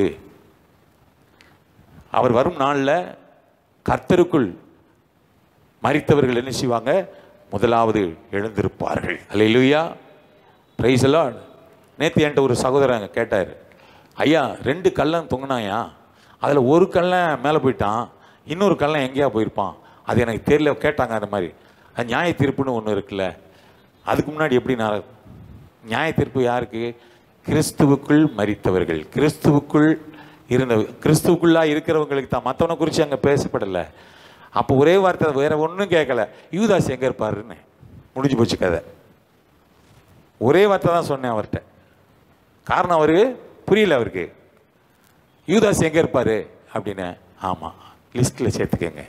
அவர் வரும் நாளில் கர்த்தருக்குள் மரித்தவர்கள் என்ன செய்வாங்க முதலாவது எழுந்திருப்பார்கள் அல்லேலூயா பிரைஸ் எல்லாம் நேற்று என்கிட்ட ஒரு சகோதரன் கேட்டார் ஐயா ரெண்டு கள்ளன் தொங்குனாயா அதில் ஒரு கள்ளன் மேலே போயிட்டான் இன்னொரு கள்ளன் எங்கேயா போயிருப்பான் அது எனக்கு தெரியல கேட்டாங்க அந்த மாதிரி அது நியாய தீர்ப்புன்னு ஒன்று இருக்குல்ல அதுக்கு முன்னாடி எப்படி நான் நியாய தீர்ப்பு யாருக்கு கிறிஸ்துவுக்குள் மரித்தவர்கள் கிறிஸ்துவுக்குள் இருந்த கிறிஸ்துவுக்குள்ளா இருக்கிறவங்களுக்கு தான் மற்றவனை குறித்து அங்கே பேசப்படலை அப்போ ஒரே வார்த்தை வேற ஒன்றும் கேட்கல யூதாஸ் எங்கே இருப்பாருன்னு முடிஞ்சு போச்சு கதை ஒரே வார்த்தை தான் சொன்னேன் அவர்கிட்ட காரணம் அவருக்கு புரியல அவருக்கு யூதாஸ் எங்கே இருப்பார் அப்படின்னு ஆமாம் லிஸ்ட்டில் சேர்த்துக்கங்க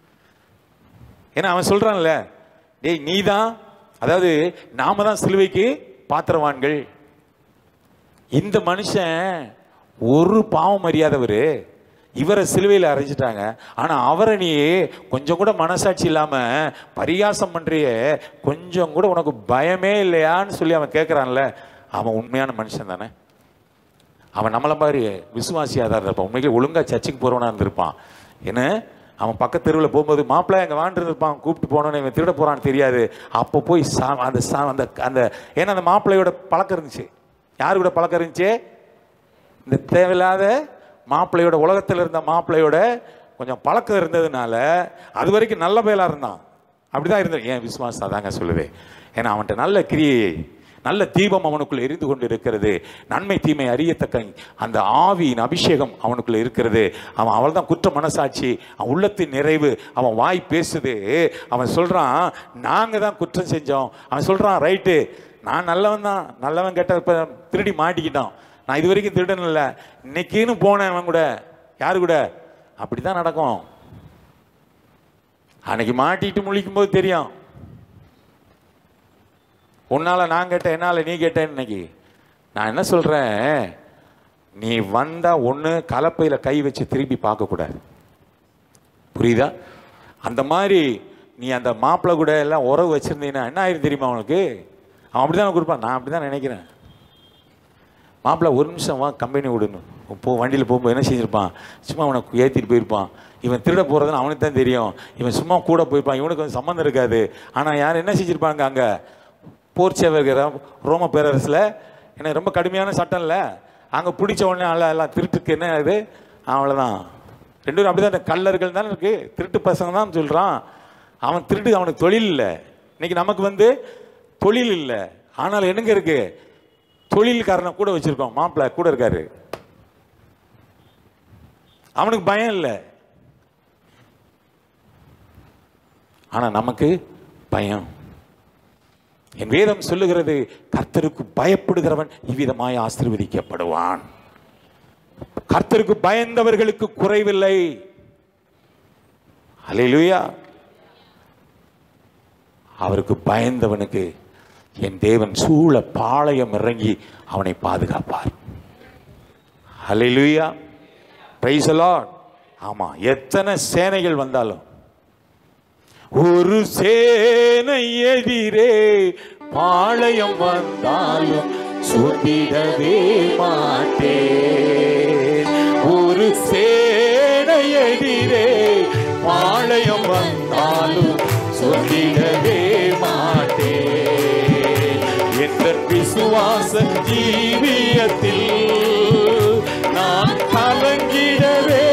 ஏன்னா அவன் சொல்கிறான்ல டேய் நீ தான் அதாவது நாம தான் சிலுவைக்கு பாத்திரவான்கள் இந்த மனுஷன் ஒரு பாவம் அறியாதவர் இவரை சிலுவையில் அரைஞ்சிட்டாங்க ஆனால் அவரை நீ கொஞ்சம் கூட மனசாட்சி இல்லாமல் பரிகாசம் பண்ணுறியே கொஞ்சம் கூட உனக்கு பயமே இல்லையான்னு சொல்லி அவன் கேட்குறான்ல அவன் உண்மையான மனுஷன் தானே அவன் நம்மளை மாதிரி விசுவாசியாக தான் இருப்பான் உண்மையிலே ஒழுங்காக சர்ச்சுக்கு போகிறவனா இருந்திருப்பான் என்ன அவன் பக்கத்து தெருவில் போகும்போது மாப்பிள்ளை எங்கே வாழ்ந்துருப்பான் கூப்பிட்டு போனோன்னு இவன் திருட போகிறான்னு தெரியாது அப்போ போய் சா அந்த சா அந்த அந்த ஏன்னா அந்த மாப்பிள்ளையோட பழக்கம் இருந்துச்சு யாரு கூட பழக்கம் இருந்துச்சு இந்த தேவையில்லாத மாப்பிள்ளையோட உலகத்தில் இருந்த மாப்பிள்ளையோட கொஞ்சம் பழக்கம் இருந்ததுனால அது வரைக்கும் நல்ல பயலாக இருந்தான் அப்படிதான் இருந்தது ஏன் விசுவாசம் அதாங்க சொல்லுது ஏன்னா அவன்கிட்ட நல்ல கிரியை நல்ல தீபம் அவனுக்குள்ள எரிந்து கொண்டு இருக்கிறது நன்மை தீமை அறியத்தக்க அந்த ஆவியின் அபிஷேகம் அவனுக்குள்ள இருக்கிறது அவன் அவள் தான் குற்ற மனசாட்சி அவன் உள்ளத்தின் நிறைவு அவன் வாய் பேசுது அவன் சொல்றான் நாங்க தான் குற்றம் செஞ்சோம் அவன் சொல்றான் ரைட்டு நான் நல்லவன் தான் நல்லவன் கேட்ட இப்ப திருடி மாட்டிக்கிட்டான் நான் இது வரைக்கும் திருடன் இல்லை இன்னைக்குன்னு போனேன் அவன் கூட யாரு கூட அப்படிதான் நடக்கும் அன்னைக்கு மாட்டிட்டு முழிக்கும் போது தெரியும் உன்னால நான் கேட்டேன் என்னால நீ கேட்டேன் இன்னைக்கு நான் என்ன சொல்றேன் நீ வந்தா ஒண்ணு கலப்பையில கை வச்சு திரும்பி பார்க்க கூடாது புரியுதா அந்த மாதிரி நீ அந்த மாப்பிள்ளை கூட எல்லாம் உறவு வச்சிருந்தீங்கன்னா என்ன ஆயிரும் தெரியுமா உனக்கு அவன் அப்படிதான் கொடுப்பான் நான் அப்படிதான் நினைக்கிறேன் மாப்பிள்ளை ஒரு நிமிஷம் வா கம்பெனி விடணும் போ வண்டியில் போகும்போது என்ன செஞ்சிருப்பான் சும்மா அவனை ஏற்றிட்டு போயிருப்பான் இவன் திருட போகிறதுன்னு அவனுக்கு தான் தெரியும் இவன் சும்மா கூட போயிருப்பான் இவனுக்கு வந்து சம்மந்தம் இருக்காது ஆனால் யார் என்ன செஞ்சிருப்பாங்க அங்கே போர் சேவகர் ரோம பேரரசில் என்ன ரொம்ப கடுமையான சட்டம் இல்லை அங்கே பிடிச்ச உடனே அல்ல எல்லாம் திருட்டுக்கு என்ன இது அவ்வளோதான் ரெண்டு பேரும் அப்படி தான் கல்லர்கள் தானே இருக்கு திருட்டு பசங்க தான் சொல்கிறான் அவன் திருட்டு அவனுக்கு தொழில் இல்லை இன்னைக்கு நமக்கு வந்து தொழில் இல்லை ஆனால் என்னங்க இருக்கு தொழில்காரனை கூட வச்சிருக்கோம் மாப்பிள்ளை கூட இருக்காரு அவனுக்கு பயம் இல்லை ஆனா நமக்கு பயம் என் வேதம் சொல்லுகிறது கர்த்தருக்கு பயப்படுகிறவன் இவ்விதமாய் ஆசீர்வதிக்கப்படுவான் கர்த்தருக்கு பயந்தவர்களுக்கு குறைவில்லை அல்லேலூயா அவருக்கு பயந்தவனுக்கு என் தேவன் சூழ பாளையம் இறங்கி அவனை பாதுகாப்பார் அல்லேலூயா பிரைஸ் ஆமா எத்தனை சேனைகள் வந்தாலும் ஒரு சேனை எதிரே பாளையம் வந்தாலும் சுத்திடவே மாட்டேன் ஒரு சேனை எதிரே பாளையம் வந்தாலும் சொல்லிடவே மாட்டேன் என்ற விசுவாச ஜீவியத்தில் நான் கலங்கிடவே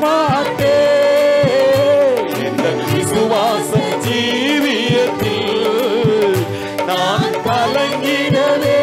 மாட்டேன் என்ற விசுவாச ஜீவியத்தில் நான் கலங்கிடவே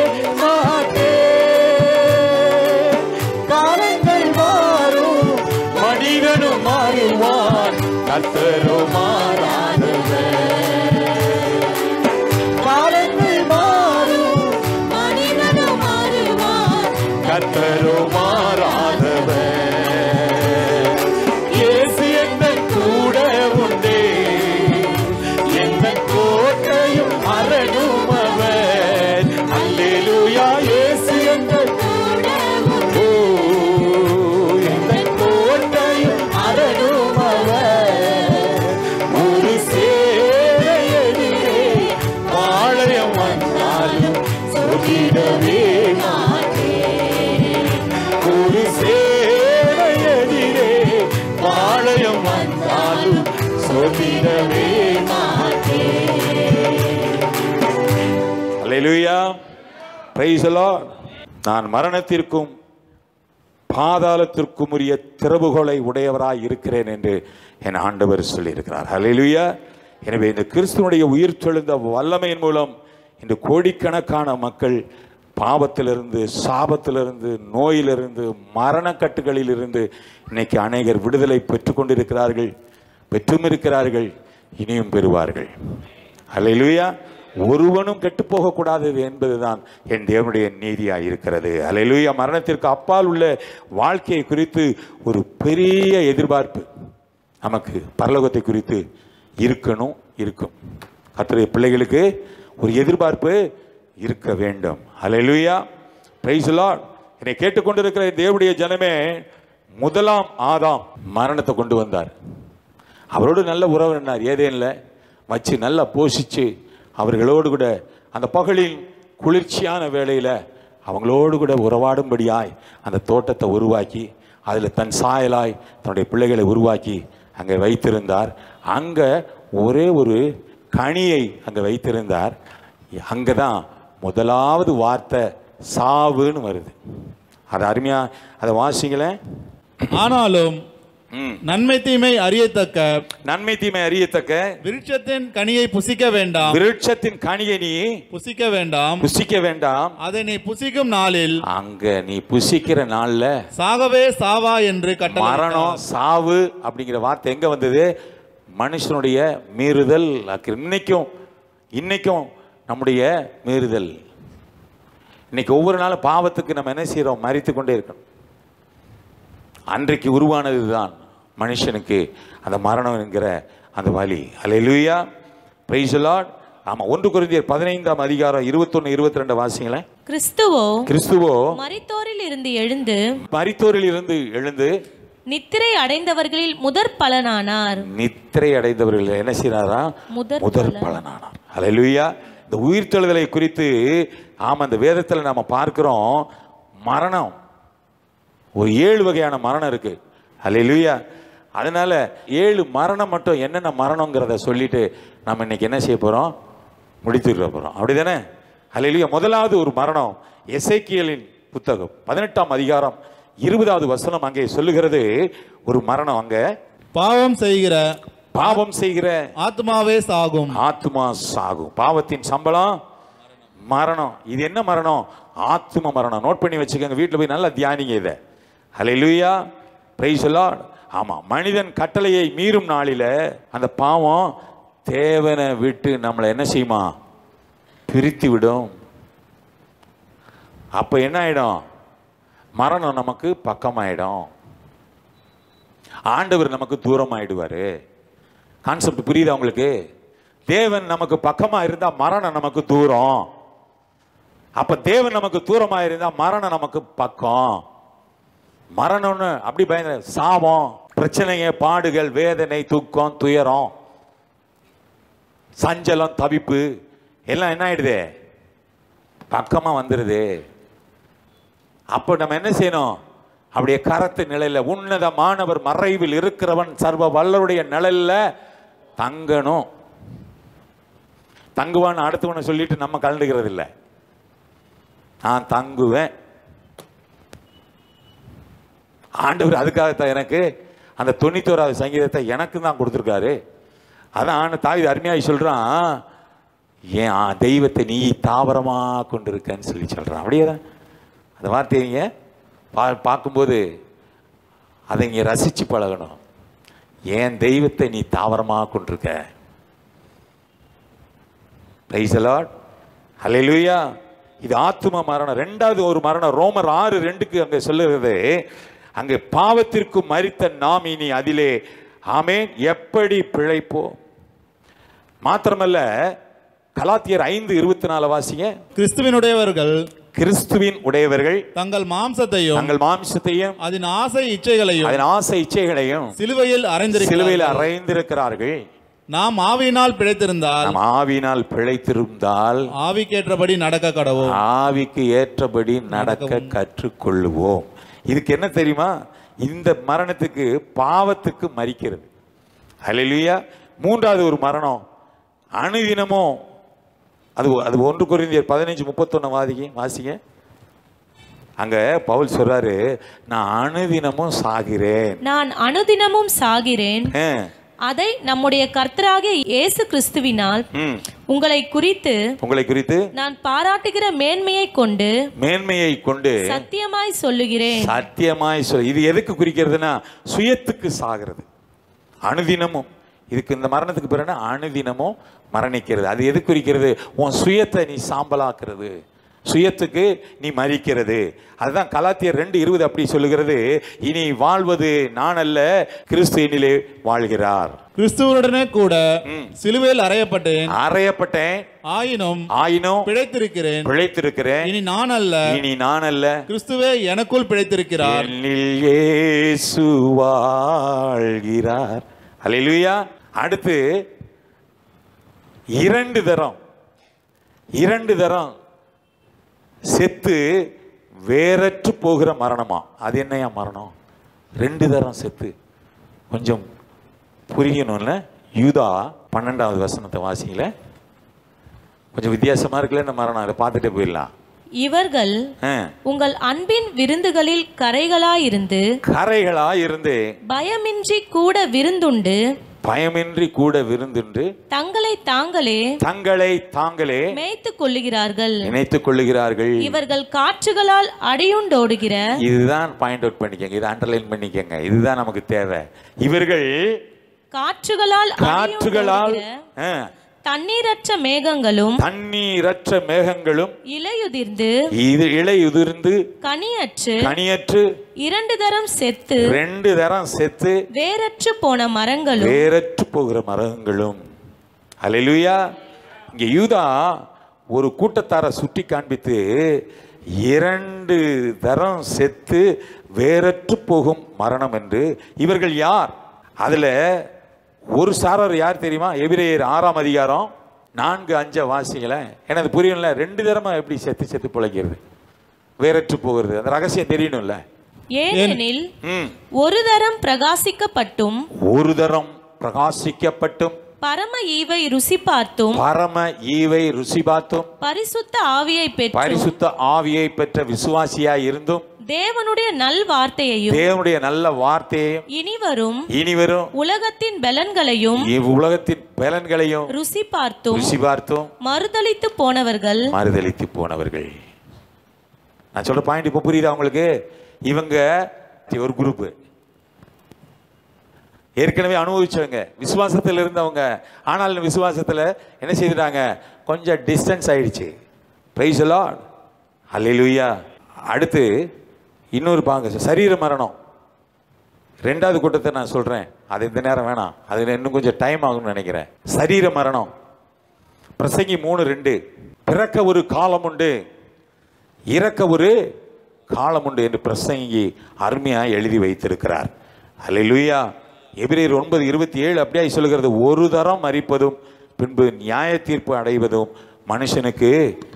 மாட்டேன் காலங்கள் மாறும் மனிதனும் மாறுவான் கத்தரோ மாறாதவர் காலங்கள் மாறும் மனிதனும் மாறுவான் கத்தரோ மாறாதவர் இயேசு என்ன கூட உண்டே எந்த கோட்டையும் அரணும் அவர் அல்லேலூயா இயேசு என்ற கூட ஓ எந்த கோட்டையும் அரணும் அவர் ஒரு சேரையடியே வாழையம் வந்தாலும் சொல்லிடவே மாட்டேன் ஒரு சேரையடியே வாழையம் வந்தாலும் சொல்லிடவே அல்லேலூயா பிரைஸ் நான் மரணத்திற்கும் பாதாளத்திற்கும் உரிய திறவுகோலை உடையவராய் இருக்கிறேன் என்று என் ஆண்டவர் சொல்லியிருக்கிறார் ஹalleluya எனவே இந்த கிறிஸ்துவனுடைய உயிர் தெழுந்த வல்லமையின் மூலம் இந்த கோடிக்கணக்கான மக்கள் பாவத்திலிருந்து சாபத்திலிருந்து நோயிலிருந்து மரணக்கட்டுகளிலிருந்து இன்னைக்கு அநேகர் விடுதலை பெற்றுக் கொண்டிருக்கிறார்கள் பெற்றும் இருக்கிறார்கள் இனியும் பெறுவார்கள் அல்லேலூயா ஒருவனும் கெட்டு போகக்கூடாது என்பதுதான் என் தேவனுடைய நீதியாக இருக்கிறது அல்லேலூயா மரணத்திற்கு அப்பால் உள்ள வாழ்க்கையை குறித்து ஒரு பெரிய எதிர்பார்ப்பு நமக்கு பரலோகத்தை குறித்து இருக்கணும் இருக்கும் கர்த்தருடைய பிள்ளைகளுக்கு ஒரு எதிர்பார்ப்பு இருக்க வேண்டும் அல்லேலூயா பிரைஸ் லார்ட் என்னை கேட்டுக்கொண்டிருக்கிற தேவனுடைய ஜனமே முதலாம் ஆதாம் மரணத்தை கொண்டு வந்தார் அவரோடு நல்ல உறவு என்னார் ஏதேனில் வச்சு நல்லா போஷிச்சு அவர்களோடு கூட அந்த பகலில் குளிர்ச்சியான வேளையில் அவங்களோடு கூட உறவாடும்படியாய் அந்த தோட்டத்தை உருவாக்கி அதில் தன் சாயலாய் தன்னுடைய பிள்ளைகளை உருவாக்கி அங்கே வைத்திருந்தார் அங்கே ஒரே ஒரு கனியை அங்கே வைத்திருந்தார் அங்கே தான் முதலாவது வார்த்தை சாவுன்னு வருது அது அருமையாக அதை வாசிங்களேன் ஆனாலும் ம். நன்மை தீமை அறியத்தக்க நன்மை தீமை அறியத்தக்க விருட்சத்தின் கனியை புசிக்க வேண்டாம் விருட்சத்தின் கனியை நீ புசிக்க வேண்டாம் புசிக்க வேண்டாம் அதை நீ புசிக்கும் நாளில் அங்க நீ புசிக்கிற நாள்ல சாகவே சாவா என்று கட்டளை மரணம் சாவு அப்படிங்கிற வார்த்தை எங்க வந்தது மனுஷனுடைய மீறுதல் அக்கு- இன்னைக்கும் இன்னைக்கும் நம்முடைய மீறுதல் இன்னைக்கு ஒவ்வொரு நாளும் பாவத்துக்கு நம்ம என்ன செய்றோம் மறித்து கொண்டே இருக்கணும் அன்றைக்கு உருவானது தான் மனுஷனுக்கு அந்த மரணம் என்கிற அந்த வலி அல்லேலூயா பிரைஸ் லார்ட் ஆமா ஒன்று குருந்தியர் பதினைந்தாம் அதிகாரம் இருபத்தொன்னு இருபத்தி ரெண்டு வாசிங்களேன் கிறிஸ்துவோ கிறிஸ்துவோ மரித்தோரில் இருந்து எழுந்து மரித்தோரில் இருந்து எழுந்து நித்திரை அடைந்தவர்களில் முதற் பலனானார் நித்திரை அடைந்தவர்கள் என்ன செய்யறாரா முதற் முதற் பலனானார் அல்லேலூயா இந்த உயிர்த்தெழுதலை குறித்து ஆமா இந்த வேதத்தில் நாம பார்க்கிறோம் மரணம் ஒரு ஏழு வகையான மரணம் இருக்கு அல்லேலூயா அதனால ஏழு மரணம் மட்டும் என்னென்ன மரணங்கிறத சொல்லிட்டு நம்ம இன்னைக்கு என்ன செய்ய போறோம் முடித்துக்க போறோம் அப்படிதானே அல்லேலூயா முதலாவது ஒரு மரணம் எசேக்கியலின் புத்தகம் பதினெட்டாம் அதிகாரம் இருபதாவது வசனம் அங்கே சொல்லுகிறது ஒரு மரணம் அங்க பாவம் செய்கிற பாவம் செய்கிற ஆத்மாவே சாகும் ஆத்மா சாகும் பாவத்தின் சம்பளம் மரணம் இது என்ன மரணம் ஆத்ம மரணம் நோட் பண்ணி வச்சுக்கோங்க வீட்டில் போய் நல்லா தியானிங்க இதை ஹalleluya பிரைஸ் லார்ட் ஆமா மனிதன் கட்டளையை மீறும் நாளில அந்த பாவம் தேவனை விட்டு நம்மளை என்ன செய்யுமா பிரித்து விடும் அப்ப என்ன ஆயிடும் மரணம் நமக்கு பக்கமாயிடும் ஆண்டவர் நமக்கு தூரம் ஆயிடுவாரு கான்செப்ட் புரியுதா உங்களுக்கு தேவன் நமக்கு பக்கமா இருந்தா மரணம் நமக்கு தூரம் அப்ப தேவன் நமக்கு தூரமா இருந்தா மரணம் நமக்கு பக்கம் மரணம்னு அப்படி பயந்த சாபம் பிரச்சனைங்க பாடுகள் வேதனை துக்கம் துயரம் சஞ்சலம் தவிப்பு எல்லாம் என்ன ஆயிடுது பக்கமா வந்துடுது அப்போ நம்ம என்ன செய்யணும் அப்படியே கரத்து நிலையில உன்னதமானவர் மறைவில் இருக்கிறவன் சர்வ வல்லருடைய நிழல்ல தங்கணும் தங்குவான்னு அடுத்தவனை சொல்லிட்டு நம்ம கலந்துக்கிறது இல்லை நான் தங்குவேன் ஆண்டவர் அதுக்காகத்தான் எனக்கு அந்த தொண்ணூத்தோராவது சங்கீதத்தை எனக்கு தான் கொடுத்துருக்காரு அதான் தாவி அருமையாய் சொல்றான் ஏன் ஆ, தெய்வத்தை நீ தாவரமா கொண்டிருக்கன்னு சொல்லி சொல்றான் அப்படியே தான் அந்த வார்த்தைங்க பா பார்க்கும்போது அதை இங்கே ரசிச்சு பழகணும் ஏன் தெய்வத்தை நீ தாவரமா கொண்டிருக்க பிரைஸ் லார்ட் ஹalleluya இது ஆத்தும மரணம் ரெண்டாவது ஒரு மரணம் ரோமர் ஆறு ரெண்டுக்கு அங்க சொல்லுகிறது அங்கே பாவத்திற்கு மரித்த நாம் இனி அதிலே ஆமென் எப்படி பிழைப்போம் மாத்திரமல்ல கலாத்தியர் ஐந்து இருபத்தி நாலு வாசிங்க கிறிஸ்துவினுடையவர்கள் கிறிஸ்துவின் உடையவர்கள் தங்கள் மாம்சத்தையும் தங்கள் மாம்சத்தையும் அதன் ஆசை இச்சைகளையும் அதன் ஆசை இச்சைகளையும் சிலுவையில் சிலுவையில் அறைந்திருக்கிறார்கள் அறைந்திருக்கிறார்கள் நாம் ஆவியினால் பிழைத்திருந்தால் நாம் ஆவினால் பிழைத்திருந்தால் ஆவிக்கேற்றபடி நடக்க கடவோம் ஆவிக்கு ஏற்றபடி நடக்க கற்றுக்கொள்ளுவோம் இதுக்கு என்ன தெரியுமா இந்த மரணத்துக்கு பாவத்துக்கு மறிக்கிறது ஹalleluya மூன்றாவது ஒரு மரணம் அணுதினமும் அது அது ஒன்று குறைந்தியர் பதினஞ்சு முப்பத்தொன்னு வாதிங்க வாசிங்க அங்க பவுல் சொல்றாரு நான் அணுதினமும் சாகிறேன் நான் அனுதினமும் சாகிறேன் ஆ, அதை நம்முடைய கர்த்தராகிய இயேசு கிறிஸ்துவினால் ம். உங்களை குறித்து உங்களை குறித்து நான் பாராட்டுகிற மேன்மையை கொண்டு மேன்மையை கொண்டு சத்தியமாய் சொல்லுகிறேன் சத்தியமாய் சொல் இது எதுக்கு குறிக்கிறதுனா சுயத்துக்கு சாகிறது அணுதினமும் இதுக்கு இந்த மரணத்துக்கு பிறகு அணுதினமும் மரணிக்கிறது அது எது குறிக்கிறது உன் சுயத்தை நீ சாம்பலாக்குறது சுயத்துக்கு நீ மறிக்கிறது அதுதான் கலாத்தியர் ரெண்டு இருபது அப்படி சொல்லுகிறது இனி வாழ்வது நான் அல்ல கிறிஸ்து என்னிலே வாழ்கிறார் கிறிஸ்துவனுடனே கூட ம். சிலுவையில் அறையப்பட்டேன் அறையப்பட்டேன் ஆயினும் ஆயினும் பிழைத்திருக்கிறேன் பிழைத்திருக்கிறேன் இனி நான் அல்ல இனி நான் அல்ல கிறிஸ்துவே எனக்குள் பிழைத்திருக்கிறார் என்னில் இயேசு வாழ்கிறார் அல்லேலூயா அடுத்து இரண்டு தரம் இரண்டு தரம் செத்து வேறற்று போகிற மரணமா அது என்னையா மரணம் ரெண்டு தரம் செத்து கொஞ்சம் புரியணும்ல யூதா பன்னெண்டாவது வசனத்தை வாசிங்கள கொஞ்சம் வித்தியாசமா இருக்குல்ல இந்த மரணம் அதை பார்த்துட்டே போயிடலாம் இவர்கள் ஆ. உங்கள் அன்பின் விருந்துகளில் கரைகளாயிருந்து கரைகளா இருந்து பயமின்றி கூட விருந்துண்டு பயமின்றி கூட விருந்துண்டு தங்களை தாங்களே தங்களை தாங்களே மேய்த்துக் கொள்ளுகிறார்கள் நினைத்துக் கொள்ளுகிறார்கள் இவர்கள் காற்றுகளால் அடியுண்டோடுகிற இதுதான் பாயிண்ட் அவுட் பண்ணிக்கங்க இதை அண்டர்லைன் பண்ணிக்கங்க இதுதான் நமக்கு தேவை இவர்கள் காற்றுகளால் காற்றுகளால் அடியுண்டோடுகிற ஆ, தண்ணீரற்ற மேகங்களும் தண்ணீரற்ற மேகங்களும் இலையுதிர்ந்து இது இலை உதிர்ந்து கனியற்று கனியற்று இரண்டு தரம் செத்து ரெண்டு தரம் செத்து வேரற்று போன மரங்களும் வேறற்று போகிற மரங்களும் அல்லேலூயா இங்க யூதா ஒரு கூட்டத்தாரை சுட்டி காண்பித்து இரண்டு தரம் செத்து வேறற்று போகும் மரணம் என்று இவர்கள் யார் அதுல ஒரு சாரர் யார் தெரியுமா எபிரேயர் ஆறாம் அதிகாரம் நான்கு அஞ்ச வாசிங்கள எனக்கு புரியல ரெண்டு தரமா எப்படி செத்து செத்து பிழைக்கிறது வேறற்று போகிறது அந்த ரகசியம் தெரியணும்ல ஏனெனில் ம் ஒரு தரம் பிரகாசிக்கப்பட்டும் ஒரு தரம் பிரகாசிக்கப்பட்டும் பரம ஈவை ருசி பார்த்தும் பரம ஈவை ருசி பார்த்தும் பரிசுத்த ஆவியை பெற்றும் பரிசுத்த ஆவியை பெற்ற விசுவாசியாய் இருந்தும் தேவனுடைய நல் வார்த்தையையும் தேவனுடைய நல்ல வார்த்தையையும் இனிவரும் இனிவரும் உலகத்தின் பலன்களையும் இவ்வுலகத்தின் பலன்களையும் ருசி பார்த்தும் ருசி பார்த்தும் மறுதலித்து போனவர்கள் மறுதலித்து போனவர்கள் நான் சொல்ற பாயிண்ட் இப்போ புரியுதா உங்களுக்கு இவங்க ஒரு குரூப் ஏற்கனவே அனுபவிச்சவங்க விசுவாசத்தில் இருந்தவங்க ஆனால் விசுவாசத்தில் என்ன செய்துட்டாங்க கொஞ்சம் டிஸ்டன்ஸ் ஆயிடுச்சு பிரைஸ் லார்ட் அல்லேலூயா அடுத்து இன்னொரு பாங்க சரீர மரணம் ரெண்டாவது கூட்டத்தை நான் சொல்றேன் அது இந்த நேரம் வேணாம் அது இன்னும் கொஞ்சம் டைம் ஆகும்னு நினைக்கிறேன் சரீர மரணம் பிரசங்கி மூணு ரெண்டு பிறக்க ஒரு காலம் உண்டு இறக்க ஒரு காலம் உண்டு என்று பிரசங்கி அருமையாக எழுதி வைத்திருக்கிறார் அல்லேலூயா எபிரேயர் ஒன்பது இருபத்தி ஏழு அப்படியே சொல்லுகிறது ஒரு தரம் மறிப்பதும் பின்பு நியாய தீர்ப்பு அடைவதும் மனுஷனுக்கு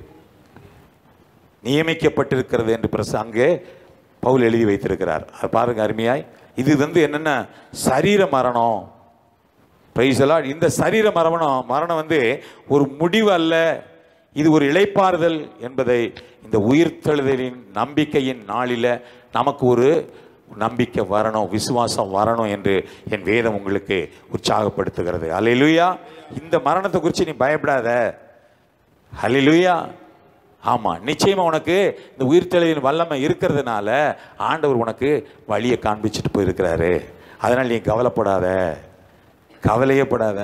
நியமிக்கப்பட்டிருக்கிறது என்று பிரச அங்கே பவுல் எழுதி வைத்திருக்கிறார் அது பாருங்க அருமையாய் இது வந்து என்னென்ன சரீர மரணம் Praise the Lord. இந்த சரீர மரணம் மரணம் வந்து ஒரு முடிவு அல்ல இது ஒரு இளைப்பாறுதல் என்பதை இந்த உயிர்த்தெழுதலின் நம்பிக்கையின் நாளில் நமக்கு ஒரு நம்பிக்கை வரணும் விசுவாசம் வரணும் என்று என் வேதம் உங்களுக்கு உற்சாகப்படுத்துகிறது அல்லேலூயா இந்த மரணத்தை குறித்து நீ பயப்படாத ஹalleluya ஆமா நிச்சயமா உனக்கு இந்த உயிர்த்தெழுதின் வல்லமை இருக்கிறதுனால ஆண்டவர் உனக்கு வழியை காண்பிச்சுட்டு போயிருக்கிறாரு அதனால் நீ கவலைப்படாத கவலையே படாத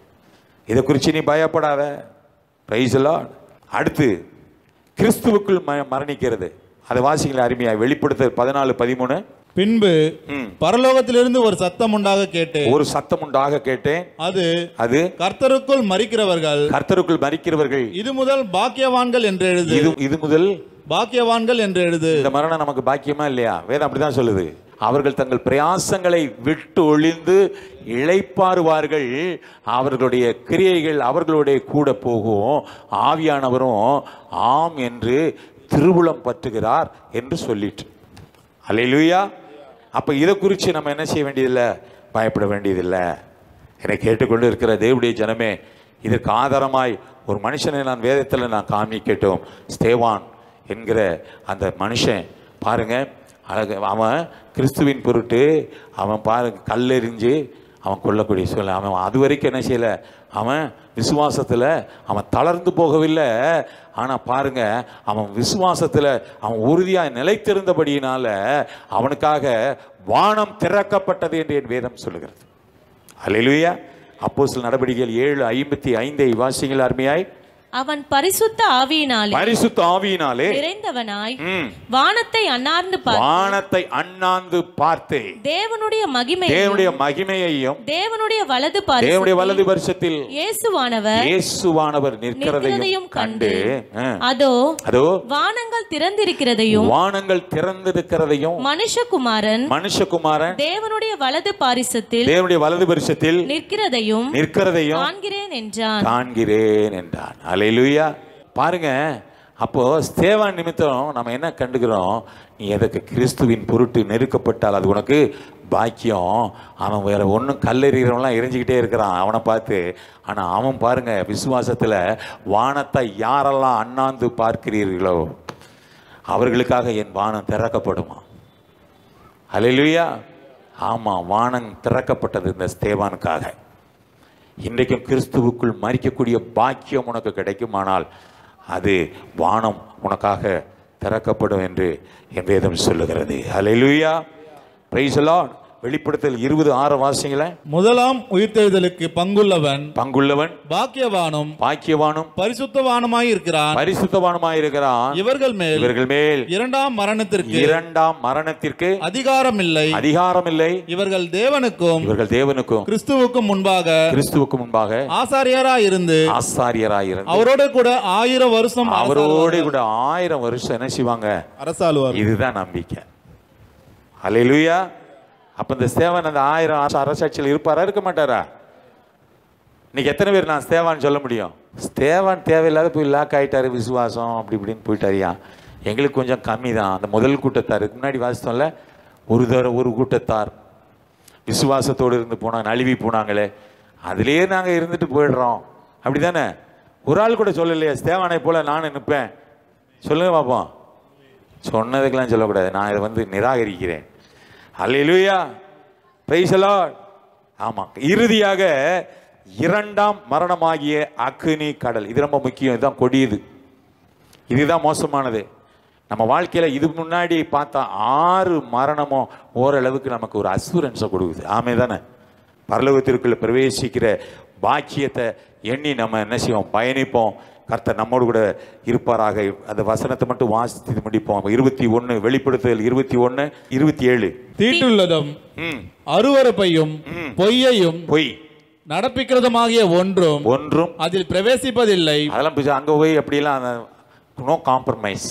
இதை குறித்து நீ பயப்படாத பிரைஸ் அடுத்து கிறிஸ்துவுக்குள் ம- மரணிக்கிறது அதை வாசிங்கள அருமையா வெளிப்படுத்த பதினாலு பதிமூணு பின்பு ம். பரலோகத்திலிருந்து ஒரு சத்தம் உண்டாக கேட்டேன் ஒரு சத்தம் உண்டாக கேட்டேன் அது அது கர்த்தருக்குள் மறிக்கிறவர்கள் கர்த்தருக்குள் மறிக்கிறவர்கள் இது முதல் பாக்கியவான்கள் என்று எழுது இது இது முதல் பாக்கியவான்கள் என்று எழுது இந்த மரணம் நமக்கு பாக்கியமா இல்லையா வேதம் அப்படிதான் சொல்லுது அவர்கள் தங்கள் பிரயாசங்களை விட்டு ஒளிந்து இளைப்பாறுவார்கள் அவர்களுடைய கிரியைகள் அவர்களுடைய கூட போகும் ஆவியானவரும் ஆம் என்று திருவுளம் பற்றுகிறார் என்று சொல்லிட்டு அல்லேலூயா அப்ப இதை குறித்து நம்ம என்ன செய்ய வேண்டியதில்லை பயப்பட வேண்டியதில்லை என்னை கேட்டுக்கொண்டு இருக்கிற தேவனுடைய ஜனமே இதற்கு ஆதாரமாய் ஒரு மனுஷனை நான் வேதத்தில் நான் காமிக்கட்டும் ஸ்தேவான் என்கிற அந்த மனுஷன் பாருங்க அழகு அவன் கிறிஸ்துவின் பொருட்டு அவன் பாருங்க கல்லெறிஞ்சு அவன் கொல்லக்கூடிய சூழ்நிலை அவன் அது வரைக்கும் என்ன செய்யல அவன் விசுவாசத்தில் அவன் தளர்ந்து போகவில்லை ஆனால் பாருங்க அவன் விசுவாசத்தில் அவன் உறுதியாக நிலைத்திருந்தபடியினால அவனுக்காக வானம் திறக்கப்பட்டது என்று என் வேதம் சொல்லுகிறது அல்லேலூயா அப்போஸ்தலர் நடவடிக்கைகள் ஏழு ஐம்பத்தி ஐந்தை வாசிங்கள் அருமையாய் அவன் பரிசுத்த ஆவியினாலே பரிசுத்த ஆவியினாலே நிறைந்தவனாய் ம், வானத்தை அன்னார்ந்து பார்த்து வானத்தை அண்ணாந்து பார்த்து தேவனுடைய மகிமை தேவனுடைய மகிமையையும் தேவனுடைய வலது தேவனுடைய பாரிசத்தில் வலது வருஷத்தில் இயேசுவானவர் இயேசுவானவர் நிற்கிறதையும் நிற்கிறதையும் கண்டு கண்டு ஆ, அதோ அதோ வானங்கள் திறந்திருக்கிறதையும் வானங்கள் திறந்திருக்கிறதையும் மனுஷகுமாரன் மனுஷகுமாரன் தேவனுடைய வலது பாரிசத்தில் தேவனுடைய வலது வருஷத்தில் நிற்கிறதையும் நிற்கிறதையும் காண்கிறேன் என்றான் காண்கிறேன் என்றான் அலையிலுயா பாருங்க அப்போ ஸ்தேவான் நிமித்தம் நம்ம என்ன கண்டுக்கிறோம் நீ எதற்கு கிறிஸ்துவின் பொருட்டு நெருக்கப்பட்டால் அது உனக்கு பாக்கியம் அவன் வேற ஒன்றும் கல்லெறிகிறவன்லாம் எரிஞ்சுக்கிட்டே இருக்கிறான் அவனை பார்த்து ஆனால் அவன் பாருங்க விசுவாசத்தில் வானத்தை யாரெல்லாம் அண்ணாந்து பார்க்கிறீர்களோ அவர்களுக்காக என் வானம் திறக்கப்படுமா அலையிலுயா ஆமாம் வானம் திறக்கப்பட்டது இந்த ஸ்தேவானுக்காக இன்றைக்கும் கிறிஸ்துவுக்குள் மறிக்கக்கூடிய பாக்கியம் உனக்கு கிடைக்குமானால் அது வானம் உனக்காக திறக்கப்படும் என்று என் வேதம் சொல்லுகிறது ஹalleluya praise the lord வெளிப்படுத்தல் இருபது ஆறு வாசிங்களேன் முதலாம் உயிர்த்தெழுதலுக்கு பங்குள்ளவன் பங்குள்ளவன் பாக்கியவானும் பாக்கியவானும் பரிசுத்தவானுமாய் இருக்கிறான் பரிசுத்தவானுமாயிருக்கிறான் இவர்கள் மேல் இவர்கள் மேல் இரண்டாம் மரணத்திற்கு இரண்டாம் மரணத்திற்கு அதிகாரம் இல்லை அதிகாரம் இல்லை இவர்கள் தேவனுக்கும் இவர்கள் தேவனுக்கும் கிறிஸ்துவுக்கும் முன்பாக கிறிஸ்துவுக்கு முன்பாக ஆசாரியராய் இருந்து ஆசாரியராயிருந்து அவரோட கூட ஆயிரம் வருஷம் அவரோடு கூட ஆயிரம் வருஷம் என்ன செய்வாங்க அரசாளுவார் இதுதான் நம்பிக்கை அல்லேலூயா அப்ப இந்த ஸ்தேவன் அந்த ஆயிரம் ஆச- அரசாட்சியில் இருப்பாரா இருக்க மாட்டாரா இன்னைக்கு எத்தனை பேர் நான் ஸ்தேவான்னு சொல்ல முடியும் ஸ்தேவான் தேவையில்லாத போய் லாக் ஆயிட்டாரு விசுவாசம் அப்படி இப்படின்னு போயிட்டாரியா எங்களுக்கு கொஞ்சம் கம்மி தான் அந்த முதல் கூட்டத்தார் இதுக்கு முன்னாடி வாசித்தோம்ல ஒரு தர ஒரு கூட்டத்தார் விசுவாசத்தோடு இருந்து போனாங்க நழுவி போனாங்களே அதிலேயே நாங்கள் இருந்துட்டு போயிடுறோம் அப்படிதானே ஒரு ஆள் கூட சொல்லலையே ஸ்தேவானை போல நானும் நிற்பேன் சொல்லுங்க பார்ப்போம் சொன்னதுக்கெல்லாம் சொல்லக்கூடாது நான் இதை வந்து நிராகரிக்கிறேன் அல்லேலூயா பிரைஸ் லார்ட் ஆமாம் இறுதியாக இரண்டாம் மரணமாகிய அக்னி கடல் இது ரொம்ப முக்கியம் இதுதான் கொடியது இதுதான் மோசமானது நம்ம வாழ்க்கையில் இதுக்கு முன்னாடி பார்த்தா ஆறு மரணமும் ஓரளவுக்கு நமக்கு ஒரு அசூரன்ஸை கொடுக்குது ஆமே தானே பரலோகத்திற்குள்ள பிரவேசிக்கிற பாக்கியத்தை எண்ணி நம்ம என்ன செய்வோம் பயணிப்போம் கர்த்தர் நம்மோடு கூட இருப்பாராக அந்த வசனத்தை மட்டும் வாசித்து முடிப்போம் இருபத்தி ஒன்று வெளிப்படுத்துதல் இருபத்தி ஒன்று இருபத்தி ஏழு தீட்டுள்ளதும் ம் அருவருப்பையும் பொய்யையும் பொய் நடப்பிக்கிறதுமாகிய ஒன்றும் ஒன்றும் அதில் பிரவேசிப்பதில்லை அதெல்லாம் பிடிச்சா அங்கே போய் அப்படிலாம் நோ காம்ப்ரமைஸ்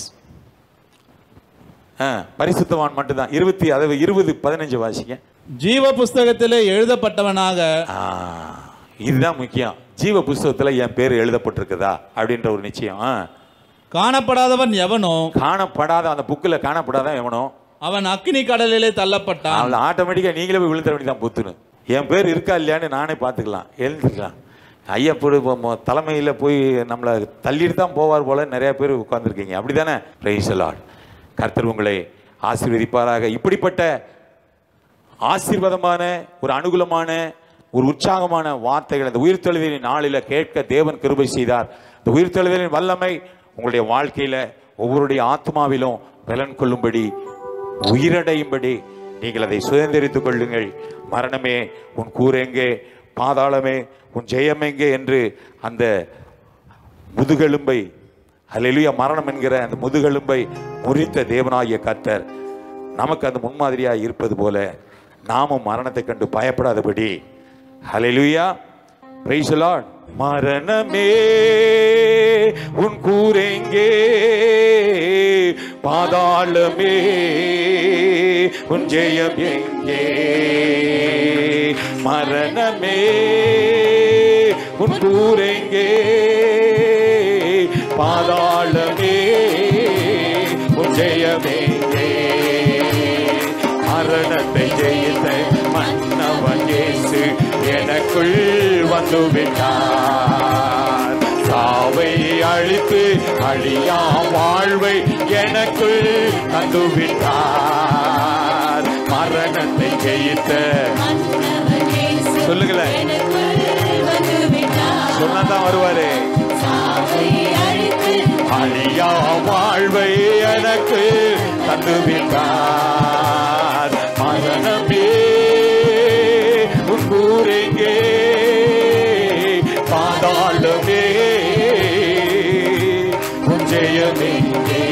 ஆ பரிசுத்தவான் மட்டும்தான் இருபத்தி அதாவது இருபது பதினஞ்சு வாசிங்க ஜீவ புஸ்தகத்திலே எழுதப்பட்டவனாக ஆ, இதுதான் முக்கியம் ஜீவ புஸ்தகத்தில் என் பேர் எழுதப்பட்டிருக்குதா அப்படின்ற ஒரு நிச்சயம் ஆ. காணப்படாதவன் எவனோ காணப்படாத அந்த புக்கில் காணப்படாத எவனோ அவன் அக்கினி கடலிலே தள்ளப்பட்டான் அவளை ஆட்டோமேட்டிக்காக நீங்களே போய் விழுந்துட வேண்டியதான் புத்துன்னு என் பேர் இருக்கா இல்லையான்னு நானே பார்த்துக்கலாம் எழுந்துக்கலாம் ஐயா போய் தலைமையில் போய் நம்மளை தள்ளிட்டு தான் போவார் போல நிறைய பேர் உட்காந்துருக்கீங்க அப்படி தானே பிரைசலாட் கர்த்தர் உங்களை ஆசீர்வதிப்பாராக இப்படிப்பட்ட ஆசீர்வாதமான ஒரு அனுகூலமான ஒரு உற்சாகமான வார்த்தைகள் அந்த உயிர்த்தெழுதலின் நாளில் கேட்க தேவன் கிருபை செய்தார் இந்த உயிர்த்தெழுதலின் வல்லமை உங்களுடைய வாழ்க்கையில ஒவ்வொருடைய ஆத்மாவிலும் பலன் கொள்ளும்படி உயிரடையும்படி நீங்கள் அதை சுதந்திரித்துக் கொள்ளுங்கள் மரணமே உன் கூரெங்கே பாதாளமே உன் ஜெயம் எங்கே என்று அந்த முதுகெலும்பை அல்லேலூயா மரணம் என்கிற அந்த முதுகெலும்பை முறித்த தேவனாகிய கர்த்தர் நமக்கு அந்த முன்மாதிரியாக இருப்பது போல நாமும் மரணத்தை கண்டு பயப்படாதபடி ஹalleluya praise the lord மரணமே உன் கூரெங்கே பாதாளமே உன் ஜெயம் எங்கே மரணமே உன் கூரெங்கே பாதாளமே உன் ஜெயமெங்கே மரணத்தை ஜெயித்த மன்னவன் இயேசு எனக்குள் வந்து விட்டார் சாவை அழித்து அழியா வாழ்வை எனக்குள் தந்து விட்டார் மரணத்தை ஜெயித்த மன்னவன் இயேசு சொல்லுங்களேன். எனக்குள் வந்து விட்டார். சொன்னதான் வருவாரு சாவை அழித்து அழியா வாழ்வை எனக்கு தந்து விட்டார் மரணமே உன் கூரெங்கே பாதாளமே உன் ஜெயமெங்கே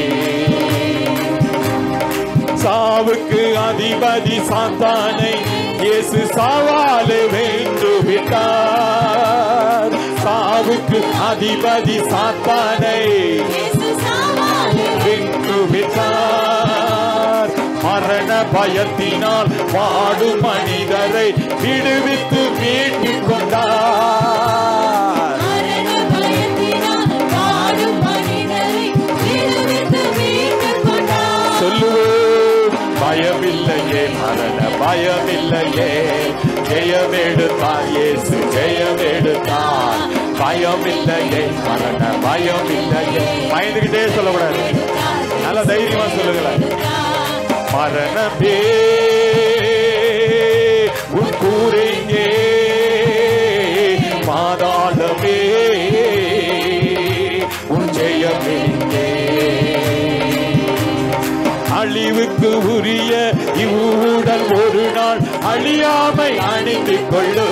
சாவுக்கு அதிபதி சாத்தானை இயேசு சாவாலே வென்று விட்டார் சாவுக்கு அதிபதி சாத்தானை இயேசு சாவாலே வென்று விட்டார் மரண பயத்தினால் வாடும் மனிதரை விடுவித்து மீட்டுக் கொண்டார் மரண பயத்தினால் வாடும் மனிதரை விடுவித்து மீட்டுக் கொண்டார். சொல்லுவோம் பயமில்லையே மரண பயமில்லையே ஜெயமெடுத்தார் இயேசு ஜெயமெடுத்தார் பயமில்லையே மரண பயமில்லையே பயந்துகிட்டே சொல்லக்கூடாது நல்ல தைரியமா சொல்லுங்களேன் மரணமே உன் கூரையே பாதாளமே உன் ஜெயமெங்கே அழிவுக்கு உரிய இவ்வுடல் ஒரு நாள் அழியாமை அணிந்து கொள்ளு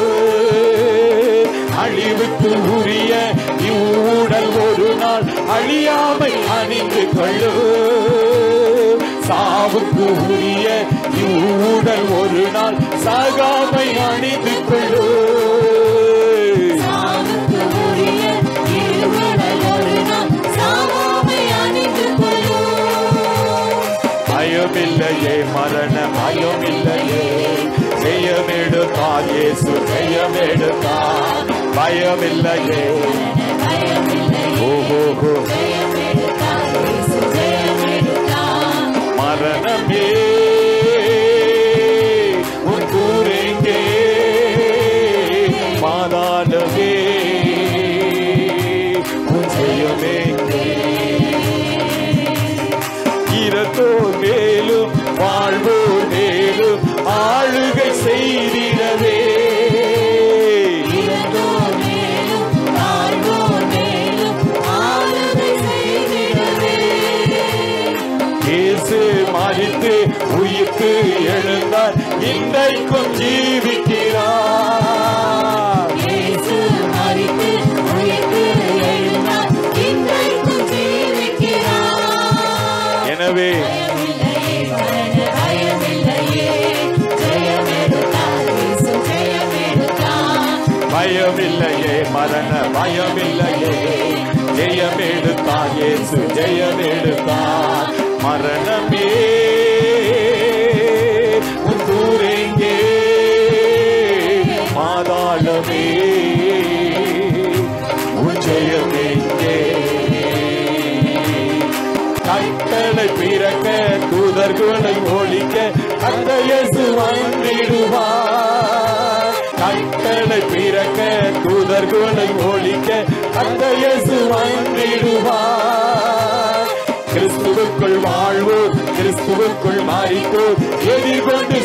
அழிவுக்கு உரிய இவ்வுடல் ஒரு நாள் அழியாமை அணிந்து கொள்ளு சாவுக்கு உரிய இவ்வுடல் ஒரு நாள் சாகாமை அணிந்து கொள்ளு சாவுக்கு உரிய இருவுடல் ஒரு நாள் சாவாமை அணிந்து கொள்ளும். பயமில்லையே மரண பயமில்லையே ஜெயமெடுத்தார் இயேசு ஜெயமெடுத்தார் பயமில்லையே ஓஹோ ஜெயமெடுத்தார், இயேசு ஜெயமெடுத்தார். மரணமே உன் கூரெங்கே மாதாடமே உன் ஜெயமெங்கே இரத்தோர் மேலும் வாழ்வோர் மேலும் ஆளுகை செய்திடவே இறந்தோர் மேலும், வாழ்வோர் மேலும் ஆளுகை செய்திடவே. இயேசு மறித்து உயிர்த்து எழுந்தார் இன்றைக்கும் ஜீவிக்கிறார் பயமில்லையே மரண பயமில்லையே ஜெயமெடுத்தார் இயேசு ஜெயமெடுத்தார் மரணமே உன் தூரெங்கே மாதாளமே உன் ஜெயமெங்கே கட்டளை பிறக்க தூதர்களை ஒழிக்க அந்த இயேசு வந்திடுவார் கட்டளை பிறக்க தூதர்களை ஒழிக்க அந்த இயேசு வந்திடுவார் கிறிஸ்துவுக்குள் வாழ்வோர் கிறிஸ்துவுக்குள் மாறித்தோர் எதிர்கொண்டு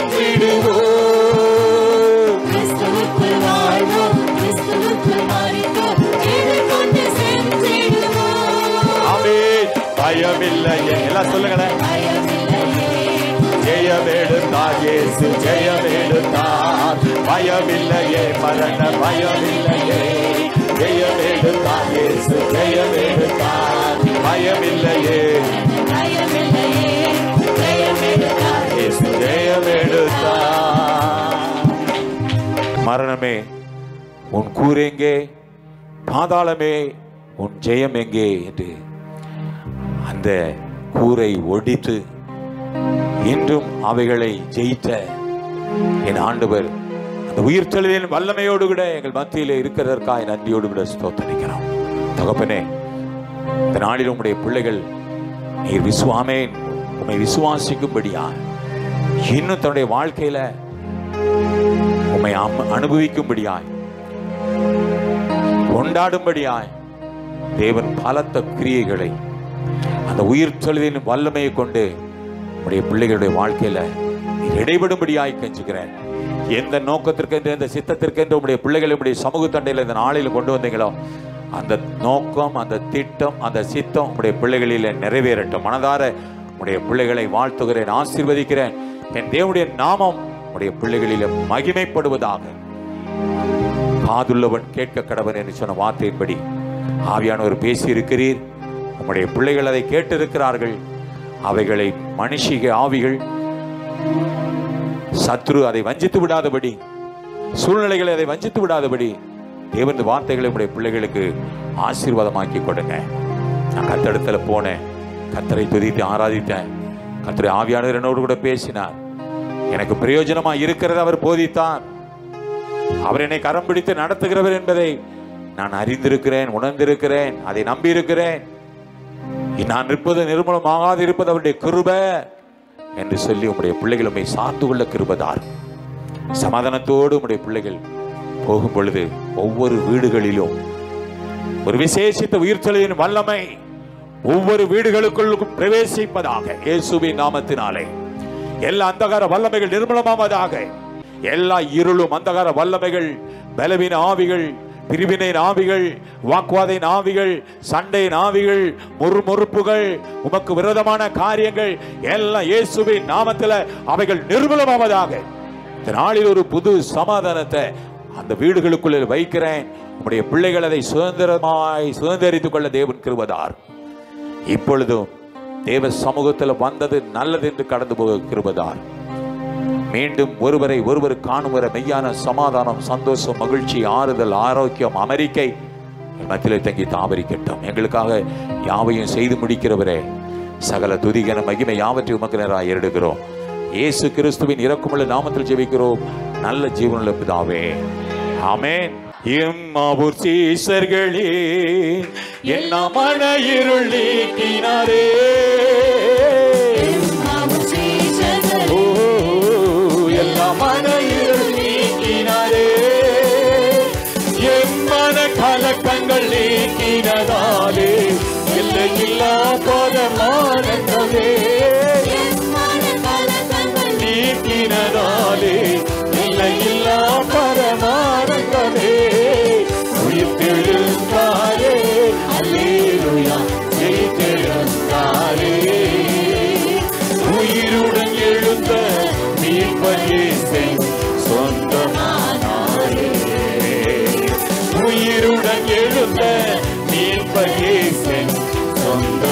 சென்றிடுவோம் கிறிஸ்துவுக்குள் வாழ்வோம் கிறிஸ்துவுக்குள் மரித்தோம் எதிர்கொண்டு சென்றிடுவோம் ஆமென் பயமில்லையே எல்லாம் சொல்லுங்களேன் பயமில்லையே ஜெயமெடுத்தார் இயேசு ஜெயமெடுத்தார் பயமில்லையே மரண பயமில்லையே ஜெயமெடுத்தார் இயேசு ஜெயமெடுத்தார் பயமில்லையே பயமில்லையே ஜெயமெடுத்தார் இயேசு ஜெயமெடுத்தார் மரணமே உன் கூரெங்கே பாதாளமே உன் ஜெயம் எங்கே என்று அந்த கூரை ஒடித்து இன்றும் அவைகளை ஜெயித்த என் ஆண்டவர் அந்த உயிர்த்தெழுதலின் வல்லமையோடு கூட எங்கள் மத்தியிலே இருக்கிறதற்காக நன்றியோடு கூட ஸ்தோத்தரிக்கிறோம் தகப்பனே இந்த நாளில் உம்முடைய பிள்ளைகள் நீர் விசுவாமேன் உம்மை விசுவாசிக்கும்படியா இன்னும் தன்னுடைய வாழ்க்கையில உம்மை அம்- அனுபவிக்கும்படியாய் கொண்டாடும்படியாய் தேவன் பலத்த கிரியைகளை அந்த உயிர்த்தெழுதின் வல்லமையை கொண்டு உடைய பிள்ளைகளுடைய வாழ்க்கையில நீர் இடைபடும்படியாய் கெஞ்சுகிறேன் எந்த நோக்கத்திற்கென்று எந்த சித்தத்திற்கென்று உடைய பிள்ளைகளை உடைய சமூக தண்டையில் இந்த நாளில் கொண்டு வந்தீங்களோ அந்த நோக்கம் அந்த திட்டம் அந்த சித்தம் உடைய பிள்ளைகளில் நிறைவேறட்டும் மனதார உடைய பிள்ளைகளை வாழ்த்துகிறேன் ஆசீர்வதிக்கிறேன் என் தேவனுடைய நாமம் உடைய பிள்ளைகளில் மகிமைப்படுவதாக காதுள்ளவன் கேட்க கடவன் என்று சொன்ன வார்த்தையின்படி ஆவியானவர் பேசி இருக்கிறீர் உம்முடைய பிள்ளைகள் அதை கேட்டிருக்கிறார்கள் அவைகளை மனுஷிக ஆவிகள் சத்ரு அதை வஞ்சித்து விடாதபடி சூழ்நிலைகளை அதை வஞ்சித்து விடாதபடி தேவன் இந்த வார்த்தைகளை உடைய பிள்ளைகளுக்கு ஆசீர்வாதமாக்கி கொடுங்க நான் கத்தடத்துல போனேன் கத்தரை துதித்து ஆராதித்தேன் கத்தரை ஆவியானவர் என்னோடு கூட பேசினார் எனக்கு பிரயோஜனமா இருக்கிறது அவர் போதித்தார் அவர் என்னை கரம் பிடித்து நடத்துகிறவர் என்பதை நான் அறிந்திருக்கிறேன் உணர்ந்திருக்கிறேன் அதை நம்பியிருக்கிறேன் நான் நிற்பது நிர்மூலமாகாது இருப்பது அவருடைய கிருப என்று சொல்லி உம்முடைய பிள்ளைகள் உம்மை சார்ந்து கொள்ள கிருபதார் சமாதானத்தோடு உம்முடைய பிள்ளைகள் போகும் பொழுது ஒவ்வொரு வீடுகளிலும் ஒரு விசேஷித்த உயிர்த்தலின் வல்லமை ஒவ்வொரு வீடுகளுக்குள்ளும் பிரவேசிப்பதாக இயேசுவின் நாமத்தினாலே எல்லா அந்தகார வல்லமைகள் நிர்மலமாவதாக எல்லா இருளும் அந்தகார வல்லமைகள் பலவீன ஆவிகள் பிரிவினை ஆவிகள் வாக்குவாதை ஆவிகள் சண்டை ஆவிகள் முறுமுறுப்புகள் உமக்கு விரோதமான காரியங்கள் எல்லாம் இயேசுவின் நாமத்தில் அவைகள் நிர்மலமாவதாக இந்த நாளில் ஒரு புது சமாதானத்தை அந்த வீடுகளுக்குள்ளே வைக்கிறேன் உம்முடைய பிள்ளைகள் அதை சுதந்திரமாய் சுதந்திரித்துக் கொள்ள தேவன் கிருபதார் இப்பொழுதும் தேவ சமூகத்தில் வந்தது நல்லது என்று கடந்து போக கிருபதார் மீண்டும் ஒருவரை ஒருவர் காணும் வர மெய்யான சமாதானம் சந்தோஷம் மகிழ்ச்சி ஆறுதல் ஆரோக்கியம் அமெரிக்கை மத்தியிலே தங்கி தாவரிக்கட்டும் எங்களுக்காக யாவையும் செய்து முடிக்கிறவரே சகல துதிகன மகிமை யாவற்றை உமக்கு நேராக ஏறெடுக்கிறோம் இயேசு கிறிஸ்துவின் இறக்குமுள்ள நாமத்தில் ஜெபிக்கிறோம் நல்ல ஜீவனுள்ள பிதாவே ஆமென் எம்மாவூர் சீசர்களே என்ன மன இருள் நீக்கினாரே மாவும் சீஷர்கள் ஓ, எல்லா மன இருள் நீக்கினாரே என் மன கலக்கங்கள் நீக்கினதாலே எல்லையில்லா பதமானந்தமே எம்மான கலக்கங்கள் நீக்கினதாலே எல்லையில்லா பரமானந்தமே உயிர் தெழுந்தாரே அல்லேலுயா ஜெயித்தெழுந்தாரே உயிருடன் எழுந்த மீட்பேசை சொந்தமானாரே உயிருடன் எழுந்த மீட்பேசை சொந்த